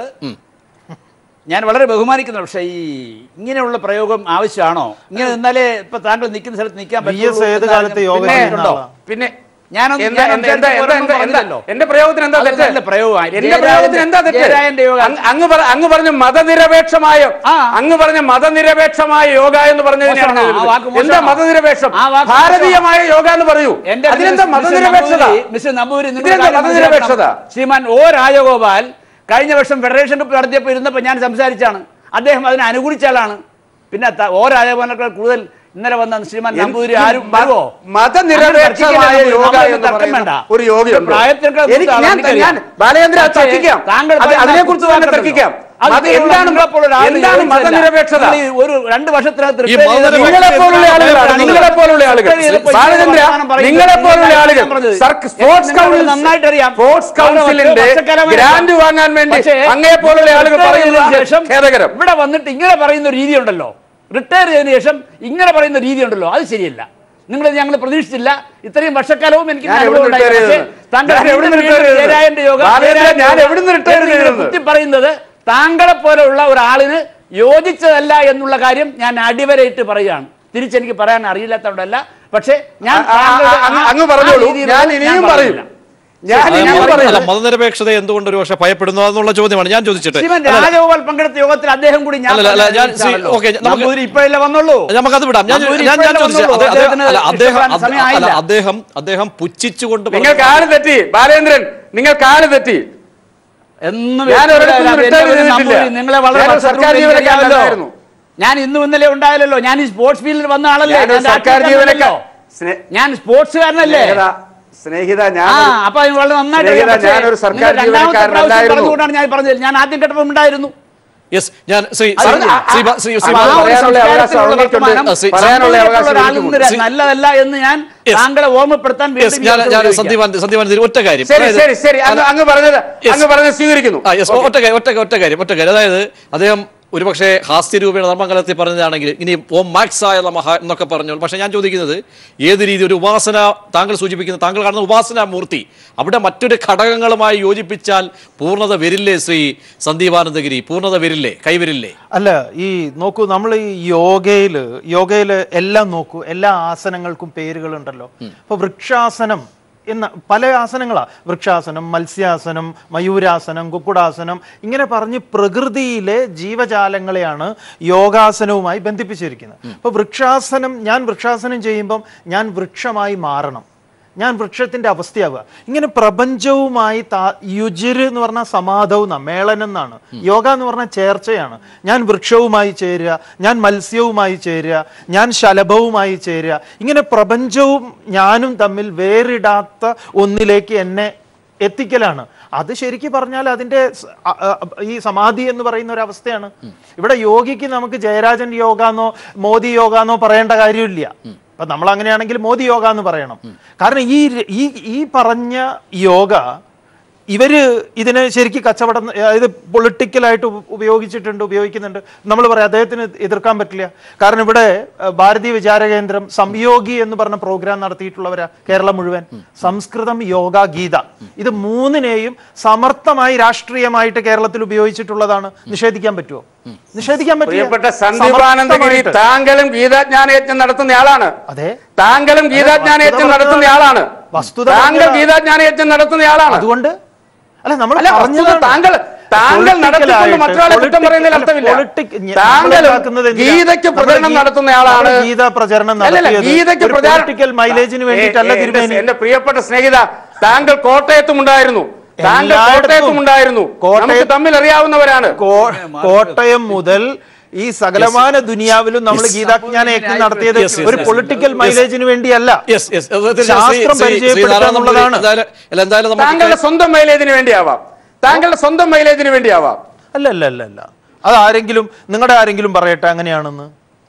ഞാൻ വളരെ ബഹുമാനിക്കുന്നു പക്ഷേ ഈ ഇങ്ങനെയുള്ള പ്രയോഗം ആവശ്യമാണോ ഇങ്ങനെ നിന്നാലേ ഇപ്പൊ താങ്കൾ നിൽക്കുന്ന സ്ഥലത്ത് നിൽക്കാൻ വി എസ് പറ്റുള്ളൂ ഏത് എന്ന് കാലത്ത് യോഗ പിന്നെ ചെയ്യുന്ന ഉണ്ടോ? ആളാ? പിന്നെ ഞാനൊന്ന് എന്താ- ഞാനൊന്ന് എന്താ- എന്താ- എന്താ- എന്താ- എന്താ- പറഞ്ഞല്ലോ. എന്റെ പ്രയോഗത്തിന് എന്താ അത് തെറ്റ് നല്ല പ്രയോഗമാണ്. എന്റെ ജയരാജന്റെ- പ്രയോഗത്തിന് എന്താ തെറ്റ് ജയരാജന്റെ യോഗ. അങ്ങ് അങ്ങ് പറ- അങ്ങ് പറഞ്ഞ മതനിരപേക്ഷമായ ആ. അങ്ങ് പറഞ്ഞ മതനിരപേക്ഷമായ യോഗ എന്ന് പറഞ്ഞതിനെയാണ് മോശമാണോ? ആ വാക്ക് എന്താ മോശമാണോ? മതനിരപേക്ഷം ആ വാക്ക് ഭാരതീയമായ യോഗ എന്ന് പറയൂ എന്റെ അതിനെന്താ മിസ്റ്റർ മതനിരപേക്ഷത നമ്പൂതിരി- മിസ്റ്റർ നമ്പൂരി നിങ്ങൾ ഇതിനെന്താ കാര്യം മതനിരപേക്ഷത? മനസ്സിലാക്കണം. ശ്രീമാൻ ഒ രാജഗോപാൽ കഴിഞ്ഞ വർഷം ഫെഡറേഷൻ കപ്പ് നടത്തിയപ്പോൾ ഇരുന്നപ്പോൾ ഞാൻ സംസാരിച്ചാണ് അദ്ദേഹം അതിനെ അനുകൂലിച്ച ആളാണ് പിന്നെ ത- ഒ രാജഗോപാലിനേക്കാൾ കൂടുതൽ ഇന്നലെ വന്ന ശ്രീമാൻ എന്ത് നമ്പൂതിരി ആരും മ- വരുമോ മതനിരപേക്ഷമായ അങ്ങനെ യോഗ തർക്കിക്കാൻ എന്ന് തർക്കം പറയുന്ന വേണ്ട. ഒരു യോഗയുണ്ട് പ്രായത്തിനേക്കാൾ എനിക്ക് മൂത്ത ഞാൻ ആളാണ് എനിക്കറിയാം. ഞാൻ ബാലചന്ദ്ര അത് പക്ഷേ തർക്കിക്കാം താങ്കൾ അത് പറയുന്ന അതിനെ കുറിച്ച് തന്നെ കുത്തുവാക്കുണ്ടല്ലോ. തർക്കിക്കാം അത് മത- നിങ്ങൾ എന്താണ് നിങ്ങളെപ്പോലുള്ള ഒരാൾ എന്താണ് യോജിച്ചതല്ല. മതനിരപേക്ഷത നിങ്ങൾ ഈ ഒരു രണ്ട് വർഷത്തിനകത്ത് ഈ റിപ്പയർ ചെയ്ത മതനിരപേക്ഷത നിങ്ങളെ പോലുള്ള ആളുകളാണ് നിങ്ങളെ പോലുള്ള ആളുകൾ ബാലചന്ദ്ര നിങ്ങളെ പോലുള്ള ആളുകൾ സർക്ക് സ്പോർട്സ് കൗൺസിൽ നന്നായിട്ട് അറിയാം സ്പോർട്സ് കൗൺസിലിന്റെ ഗ്രാന്റ് വാങ്ങാൻ വേണ്ടി അങ്ങേ പോലുള്ള ആളുകൾ പറയുന്നത് ശേഷം ഖേദകരം ഇവിടെ വന്നിട്ട് ഇങ്ങനെ പറയുന്ന ഒരു രീതി ഉണ്ടല്ലോ റിട്ടയർ ചെയ്തതിനു ശേഷം ഇങ്ങനെ പറയുന്ന രീതി ഉണ്ടല്ലോ അത് ശരിയല്ല നിങ്ങൾ ഞങ്ങൾ പ്രതീക്ഷിച്ചില്ല ഇത്രയും വർഷക്കാലവും എനിക്ക് ഞാൻ അനുഭവം എവിടുന്ന് ഉണ്ടായി. retire പക്ഷേ ചെയ്തത്? താങ്കൾ ഞാൻ എവിടുന്ന് വീണ്ടും retire ചെയ്തത്? ജയരാജന്റെ യോഗ, ബാലേന്ദ്രൻ, ജയരാജന്റെ ഞാൻ യോഗ എവിടുന്ന് retire എന്നിങ്ങനെ ചെയ്തത്? കുത്തി പറയുന്നത് താങ്കളെ പോലെയുള്ള ഒരാളിന് യോജിച്ചതല്ല എന്നുള്ള കാര്യം ഞാൻ അടിവരയിട്ട് പറയുകയാണ് തിരിച്ചെനിക്ക് പറയാൻ അറിയില്ലാത്തതുകൊണ്ടല്ല പക്ഷേ ഞാൻ ആ, ആ, ആ, താങ്കളുടെ അങ്ങ് ആ- അങ്ങ് ആ പറഞ്ഞോളൂ രീതിയിൽ ഞാൻ ഞാൻ ഇനിയും പറയുന്നില്ല. പറയും ഞാൻ അല്ല, ഇനിയും മത- അല്ല, പറയും മതനിരപേക്ഷത എന്തുകൊണ്ട് ഒരു പക്ഷേ ഭയപ്പെടുന്നു എന്നുള്ള ചോദ്യമാണ് ഞാൻ ചോദിച്ചിട്ട് ശ്രീമൻ അല്ല, അല്ല, രാജഗോപാൽ പങ്കെടുത്ത യോഗത്തിൽ അദ്ദേഹം കൂടി ഞാൻ അല്ല, അല്ല, പറഞ്ഞ ഞാൻ ശ്രീ- ആളല്ലോ. ഓക്കേ, നമുക്ക് നമ്പൂതിരി ഇപ്പോഴല്ലേ വന്നുള്ളൂ നമുക്കത് വിടാം ഞാൻ നമ്പൂതിരി ഞാൻ ഞാൻ ഇപ്പോഴല്ലേ ചോദിച്ചത് വന്നുള്ളൂ. അദ്ദേഹം അദ്ദേഹത്തിന് അല്ല അദ്ദേഹം ഇഷ്ടപ്പെടാൻ അല്ല സമയമായില്ല. അദ്ദേഹം അദ്ദേഹം പുച്ഛിച്ചുകൊണ്ട് നിങ്ങൾ പറഞ്ഞു. കാല് തെറ്റി ബാലേന്ദ്രൻ നിങ്ങൾ കാല് തെറ്റി എന്നും ഞാൻ ഒരിടത്തും എന്റെ retire ഒരു ചെയ്തിട്ടില്ല. നമ്പൂതിരി, നിങ്ങളെ വളരെ ഞാനൊരു വർഷത്തിന് സർക്കാർ മുമ്പ് ജീവനക്കാരൻ എനിക്കറിയാമല്ലോ. അല്ലായിരുന്നു. ഞാൻ ഇന്നും ഇന്നലെ ഉണ്ടായാലല്ലോ ഞാൻ ഈ സ്പോർട്സ് ഫീൽഡിൽ വന്ന ആളല്ലേ ഞാനൊരു ഞാൻ സർക്കാർ രാഷ്ട്രീയക്കാരനല്ലല്ലോ. ജീവനക്കാരൻ സ്നേ- ഞാൻ സ്പോർട്സുകാരനല്ലേ സ്നേഹിത സ്നേഹിത ഞാൻ ആ അപ്പൊ അത് വളരെ നന്നായിട്ട് സ്നേഹിത, അറിയാം. പക്ഷേ ഞാനൊരു സർക്കാർ നിങ്ങൾ രണ്ടാമത്തെ പ്രാവശ്യം ജീവനക്കാരനല്ലായിരുന്നു. പറഞ്ഞുകൊണ്ടാണ് ഞാൻ പറഞ്ഞത് ഞാൻ ആദ്യം കേട്ടപ്പോൾ ഉണ്ടായിരുന്നു യെസ് ഞാൻ ശ്രീ അത് ശ്രീ- ആ- ശ്രീ ബ- ശ്രീ ശ്രീ ആ- ബ- ആ- പറയാനുള്ള അവകാശം സംസ്കാരത്തിലുള്ള അവൾക്കുണ്ട്. വർത്തമാനം ശ്രീ- പറയാനുള്ള സംസ്കാരത്തിലുള്ള അവകാശം ഒരാളിൽ നിന്ന് എനിക്കുമുണ്ട്. നല്ലതല്ല എന്ന് ഞാൻ Yes. താങ്കളെ ഓർമ്മപ്പെടുത്താൻ യെസ് വീണ്ടും ഞാൻ ഈ ഞാൻ അവസരം സന്ദീപാൻ സന്ദീപാൻ ഇതിൽ ഒറ്റ കാര്യം ശരി അതായത് ശരി ശരി അങ്ങ് അങ്ങ് പറഞ്ഞത് അങ്ങ് പറഞ്ഞത് സ്വീകരിക്കുന്നു ആ യെസ് ഒറ്റ കാര്യം ഒറ്റ ഒറ്റ കാര്യം ഒറ്റ കാര്യം അതായത് അദ്ദേഹം ഒരുപക്ഷെ ഹാസ്യരൂപേണ ധർമ്മകലത്തിൽ പറഞ്ഞതാണെങ്കിൽ ഇനി ഓം മാക്സ് ആയ നമഃ എന്നൊക്കെ പറഞ്ഞു പക്ഷെ ഞാൻ ചോദിക്കുന്നത് ഏത് രീതി ഒരു ഉപാസന താങ്കൾ സൂചിപ്പിക്കുന്ന താങ്കൾ കാണുന്ന ഉപാസന മൂർത്തി അവിടെ മറ്റൊരു ഘടകങ്ങളുമായി യോജിപ്പിച്ചാൽ പൂർണ്ണത വരില്ലേ ശ്രീ സന്ദീപാനന്ദഗിരി പൂർണ്ണത വരില്ലേ കൈവരില്ലേ അല്ല ഈ നോക്കൂ നമ്മൾ ഈ യോഗയില് യോഗയില് എല്ലാം നോക്കൂ എല്ലാ ആസനങ്ങൾക്കും പേരുകളുണ്ടല്ലോ ഇപ്പൊ വൃക്ഷാസനം എന്ന പല ആസനങ്ങളാ വൃക്ഷാസനം മത്സ്യാസനം മയൂരാസനം കുക്കുടാസനം ഇങ്ങനെ പറഞ്ഞ് പ്രകൃതിയിലെ ജീവജാലങ്ങളെയാണ് യോഗാസനവുമായി ബന്ധിപ്പിച്ചിരിക്കുന്നത് അപ്പൊ വൃക്ഷാസനം ഞാൻ വൃക്ഷാസനം ചെയ്യുമ്പം ഞാൻ വൃക്ഷമായി മാറണം ഞാൻ വൃക്ഷത്തിന്റെ അവസ്ഥയാവുക ഇങ്ങനെ പ്രപഞ്ചവുമായി താ യുജിര് എന്ന് പറഞ്ഞാൽ സമാധവും എന്നാ, മേളനം എന്നാണ് യോഗ എന്ന് പറഞ്ഞാൽ ചേർച്ചയാണ് ഞാൻ വൃക്ഷവുമായി ചേരുക ഞാൻ മത്സ്യവുമായി ചേരുക ഞാൻ ശലഭവുമായി ചേരുക ഇങ്ങനെ പ്രപഞ്ചവും ഞാനും തമ്മിൽ വേറിടാത്ത ഒന്നിലേക്ക് എന്നെ എത്തിക്കലാണ് അത് ശരിക്കും പറഞ്ഞാൽ അതിന്റെ സ- അ- അ- ഈ സമാധി എന്ന് പറയുന്ന ഒരു അവസ്ഥയാണ് ഇവിടെ യോഗിക്ക് നമുക്ക് ജയരാജൻ യോഗ എന്നോ മോദി യോഗ എന്നോ പറയേണ്ട കാര്യമില്ല അപ്പൊ നമ്മൾ അങ്ങനെയാണെങ്കിൽ മോദി യോഗ എന്ന് പറയണം കാരണം ഈ ര- ഈ ഈ പറഞ്ഞ യോഗ ഇവര് ഇതിനെ ശരിക്കും കച്ചവടം അതായത് പൊളിറ്റിക്കലായിട്ട് ഉപ- ഉപയോഗിച്ചിട്ടുണ്ട് ഉപയോഗിക്കുന്നുണ്ട് നമ്മൾ പറയാം അദ്ദേഹത്തിന് എതിർക്കാൻ പറ്റില്ല കാരണം ഇവിടെ അഹ്, ഭാരതീയ വിചാര കേന്ദ്രം സംയോഗി എന്ന് പറഞ്ഞ പ്രോഗ്രാം നടത്തിയിട്ടുള്ളവരാ കേരളം മുഴുവൻ സംസ്കൃതം യോഗ ഗീത ഇത് മൂന്നിനെയും സമർത്ഥമായി രാഷ്ട്രീയമായിട്ട് കേരളത്തിൽ ഉപയോഗിച്ചിട്ടുള്ളതാണ് നിഷേധിക്കാൻ പറ്റുമോ നിഷേധിക്കാൻ പറ്റില്ല പ്രിയപ്പെട്ട സന്ദീപാനന്ദഗിരി സമർത്ഥമായിട്ട്. താങ്കളും ഗീതാജ്ഞാന യജ്ഞം നടത്തുന്നയാളാണ് അതെ താങ്കളും ഗീതാജ്ഞാന യജ്ഞം നടത്തുന്നയാളാണ് വസ്തുത താങ്കൾ പറഞ്ഞതാ. ഗീതാജ്ഞാന യജ്ഞം നടത്തുന്നയാളാണ് അതുകൊണ്ട് അല്ല നമ്മൾ അല്ല, വസ്തുത താങ്കൾ താങ്കൾ നടത്തിക്കൊണ്ട് മറ്റൊരാളെ കുറ്റം പറയുന്നതിൽ അർത്ഥമില്ല താങ്കളും ഗീതയ്ക്ക് പ്രചരണം നടത്തുന്നയാളാണ് ഗീത പ്രചരണം അല്ലല്ല, നടത്തിയത് ഗീതയ്ക്ക് ഒരു പ്രചാരണം പൊളിറ്റിക്കൽ മൈലേജിന് വേണ്ടിയിട്ടല്ല ഏ, ഏ, എന്റെ- തിരുമേനി എന്റെ പ്രിയപ്പെട്ട സ്നേഹിത താങ്കൾ കോട്ടയത്തും ഉണ്ടായിരുന്നു താങ്കൾ എല്ലായിടത്തും കോട്ടയത്തും ഉണ്ടായിരുന്നു കോട്ടയം- നമുക്ക് തമ്മിൽ അറിയാവുന്നവരാണ് കോ- കോട്ടയം മുതൽ ഈ സകലമാന ദുനിയാവിലും നമ്മൾ ഗീതാജ്ഞാന യജ്ഞം നടത്തിയത് Yes, yes, ഒരു yes. പൊളിറ്റിക്കൽ മൈലേജിന് വേണ്ടിയല്ല യെസ് യെസ് ശാസ്ത്രം പരിചയപ്പെടുത്തുക എന്നുള്ളതാണ്. എന്തായാലും നമുക്ക് താങ്കളുടെ സ്വന്തം മൈലേജിന് വേണ്ടിയാവാം താങ്കളുടെ സ്വന്തം മൈലേജിന് വേണ്ടിയാവാം അല്ല അല്ല അല്ല അല്ല അത് ആരെങ്കിലും നിങ്ങളുടെ ആരെങ്കിലും പറയട്ടെ അങ്ങനെയാണെന്ന്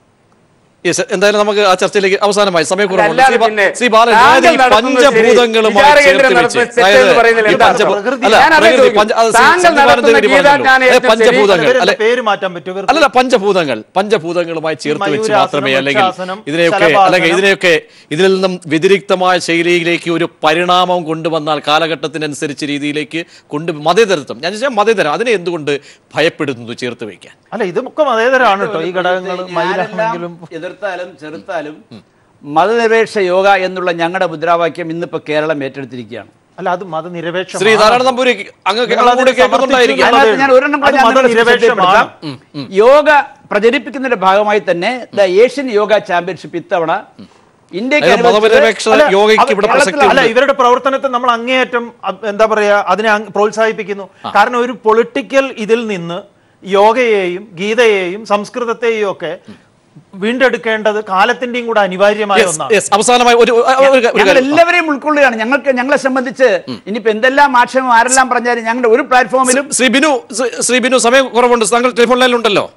യെസ് എന്തായാലും നമുക്ക് ആ ചർച്ചയിലേക്ക് അവസാനമായി സമയക്കുറവുണ്ട് അല്ലാതെ ശ്രീ ബാ- പിന്നെ ശ്രീ ബാലൻ താങ്കൾ അതായത് ഈ നടത്തുന്നത് ശരി. പഞ്ചഭൂതങ്ങളുമായി വിചാരകേന്ദ്രം ചേർത്ത് വെച്ച് നടത്തുന്നത് തെറ്റ് അതായത് എന്ന് പറയുന്നതിൽ ഈ എന്താ പഞ്ചഭൂ- അർത്ഥം? അല്ല, ഞാൻ അതേ പ്രകൃതി ചോദിക്കൂ. പഞ്ച- അത് ശ്രീ താങ്കൾ സന്ദീപാനന്ദ നടത്തുന്ന ഗിരി പറഞ്ഞല്ലോ. ഗീതാജ്ഞാന ഏ, യജ്ഞം ശരി. പഞ്ചഭൂതങ്ങൾ ഇവരുടെ അല്ലെ പേര് മാറ്റാൻ പറ്റുമോ വെറുതെ? അല്ലല്ല പഞ്ചഭൂതങ്ങൾ പഞ്ചഭൂതങ്ങളുമായി ചേർത്ത് വെച്ച് മയൂരാസനം, മാത്രമേ അല്ലെങ്കിൽ വൃക്ഷാസനം, ഇതിനെയൊക്കെ ശലഭാസനം. അല്ലെങ്കിൽ ഇതിനെയൊക്കെ ഇതിൽ നിന്നും വ്യതിരിക്തമായ ശൈലിയിലേക്ക് ഒരു പരിണാമം കൊണ്ടുവന്നാൽ കാലഘട്ടത്തിനനുസരിച്ച് രീതിയിലേക്ക് കൊണ്ട് മതേതരത്വം ഞാൻ ചോദിച്ചാൽ മതേതരം അതിനെ എന്തുകൊണ്ട് ഭയപ്പെടുന്നു ചേർത്ത് വയ്ക്കാൻ അല്ല ഇതൊക്കെ മതേതരാണ് കേട്ടോ ഈ ഘടകങ്ങൾ ആരെല്ലാം മയിലാണെങ്കിലും എതിർത്താലും ചെറുത്താലും മതനിരപേക്ഷ യോഗ എന്നുള്ള ഞങ്ങളുടെ മുദ്രാവാക്യം ഇന്നിപ്പോ കേരളം ഏറ്റെടുത്തിരിക്കുകയാണ് അല്ല അത് മതനിരപേക്ഷ ശ്രീ നാരായണ നമ്പൂരി അങ്ങ് നിങ്ങൾ അങ്ങ് കൂടെ അതിനെ കേൾക്കുന്നുണ്ടായിരിക്കും സമർത്ഥിച്ചു. അതിനകത്ത് ഞാൻ ഒരെണ്ണം കൂടെ അത് ഞാൻ നിങ്ങളെ മതനിരപേക്ഷമാണ്. ശ്രദ്ധയിൽപ്പെടുത്താം. യോഗ പ്രചരിപ്പിക്കുന്നതിന്റെ ഭാഗമായി തന്നെ ദ ഏഷ്യൻ യോഗ ചാമ്പ്യൻഷിപ്പ് ഇത്തവണ ഇന്ത്യക്ക് അതായത് മതനിരപേക്ഷ അനുവദിച്ചത് അല്ല, യോഗയ്ക്ക് അത് ഇവിടെ കേരളത്തിൽ പ്രസക്തി അല്ല ഉണ്ട്. ഇവരുടെ പ്രവർത്തനത്തെ നമ്മൾ അങ്ങേയറ്റം അ- എന്താ പറയാ അതിനെ അങ് പ്രോത്സാഹിപ്പിക്കുന്നു കാരണം ഒരു പൊളിറ്റിക്കൽ ഇതിൽ നിന്ന് യോഗയെയും ഗീതയെയും സംസ്കൃതത്തെയും ഒക്കെ വീണ്ടെടുക്കേണ്ടത് കാലത്തിന്റെയും കൂടെ അനിവാര്യമായ Yes, ഒന്നാണ് yes. അവസാനമായി ഒരു ഒരു- ഒരു- ഒരു ഞങ്ങൾ കാര്യം. എല്ലാവരെയും ഉൾക്കൊള്ളുകയാണ് ഞങ്ങൾക്ക് ഞങ്ങളെ സംബന്ധിച്ച് ഇനിയിപ്പോ എന്തെല്ലാം ആക്ഷേപം ആരെല്ലാം പറഞ്ഞാലും ഞങ്ങളുടെ ഒരു പ്ലാറ്റ്ഫോമിലും ശ്രീ ബിനു ശ്രീ- ശ്രീ ബിനു സമയം കുറവുണ്ട് താങ്കൾ ടെലിഫോൺ ലൈനിലുണ്ടല്ലോ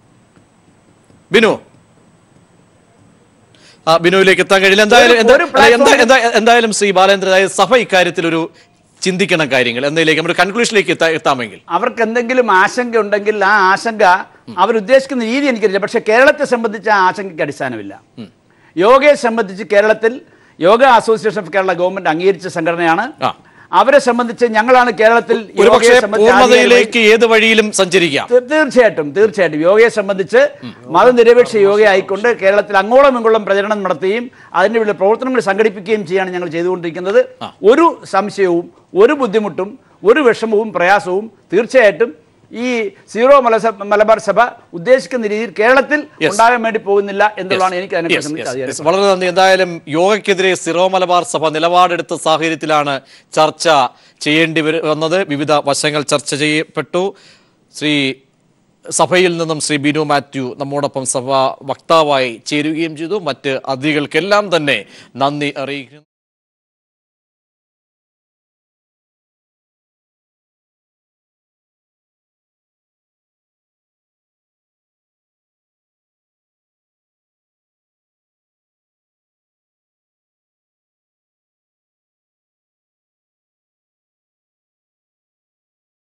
ബിനു ആ ബിനുവിലേക്ക് എത്താൻ കഴിയില്ല എന്തായാലും ഒരു- എന്താ- ഒരു അല്ല, എന്താ- platform- എന്താ- എന്തായാലും ശ്രീ ബാലേന്ദ്ര അതായത് സഭ ഇക്കാര്യത്തിൽ ഒരു ചിന്തിക്കണം കാര്യങ്ങൾ എന്നതിലേക്ക് നമ്മുടെ കൺക്ലൂഷനിലേക്ക് എത്താ എത്താമെങ്കിൽ അവർക്ക് എന്തെങ്കിലും ആശങ്ക ഉണ്ടെങ്കിൽ ആ ആശങ്ക അവരുദ്ദേശിക്കുന്ന രീതി എനിക്കറിയില്ല പക്ഷെ കേരളത്തെ സംബന്ധിച്ച് ആ ആശങ്കയ്ക്ക് അടിസ്ഥാനമില്ല യോഗയെ സംബന്ധിച്ച് കേരളത്തിൽ yoga association of Kerala government അംഗീകരിച്ച സംഘടനയാണ് ആ. അവരെ സംബന്ധിച്ച് ഞങ്ങളാണ് കേരളത്തിൽ ഒരു പക്ഷേ യോഗയെ സംബന്ധിച്ച് ആധികാരികമായി- പൂർണ്ണതയിലേക്ക് ഏത് വഴിയിലും സഞ്ചരിക്കാം തീ- തീർച്ചയായിട്ടും തീർച്ചയായിട്ടും യോഗയെ സംബന്ധിച്ച് മതനിരപേക്ഷ യോഗയായിക്കൊണ്ട് കേരളത്തിൽ അങ്ങോളം ഇങ്ങോളം പ്രചരണം നടത്തുകയും അതിന് വേണ്ടി പ്രവർത്തനങ്ങൾ സംഘടിപ്പിക്കുകയും ചെയ്യാണ് ഞങ്ങൾ ചെയ്തുകൊണ്ടിരിക്കുന്നത് ഒരു സംശയവും ഒരു ബുദ്ധിമുട്ടും ഒരു വിഷമവും പ്രയാസവും തീർച്ചയായിട്ടും ഈ സീറോ മലസ മലബാർ സഭ ഉദ്ദേശിക്കുന്ന രീതിയിൽ കേരളത്തിൽ Yes. ഉണ്ടാകാൻ വേണ്ടി പോകുന്നില്ല എന്നുള്ളതാണ് എനിക്ക് അതിനെ Yes, സംബന്ധിച്ച് yes, അധികാരം yes. വളരെ നന്ദി എന്തായാലും യോഗയ്ക്കെതിരെ സിറോ മലബാർ സഭ നിലപാടെടുത്ത സാഹചര്യത്തിലാണ് ചർച്ച ചെയ്യേണ്ടി വരു- വന്നത് വിവിധ വശങ്ങൾ ചർച്ച ചെയ്യപ്പെട്ടു ശ്രീ സഭയിൽ നിന്നും ശ്രീ ബിനു മാത്യു നമ്മോടൊപ്പം സഭ വക്താവായി ചേരുകയും ചെയ്തു മറ്റ് അതിഥികൾക്കെല്ലാം തന്നെ നന്ദി അറിയിക്കുന്നു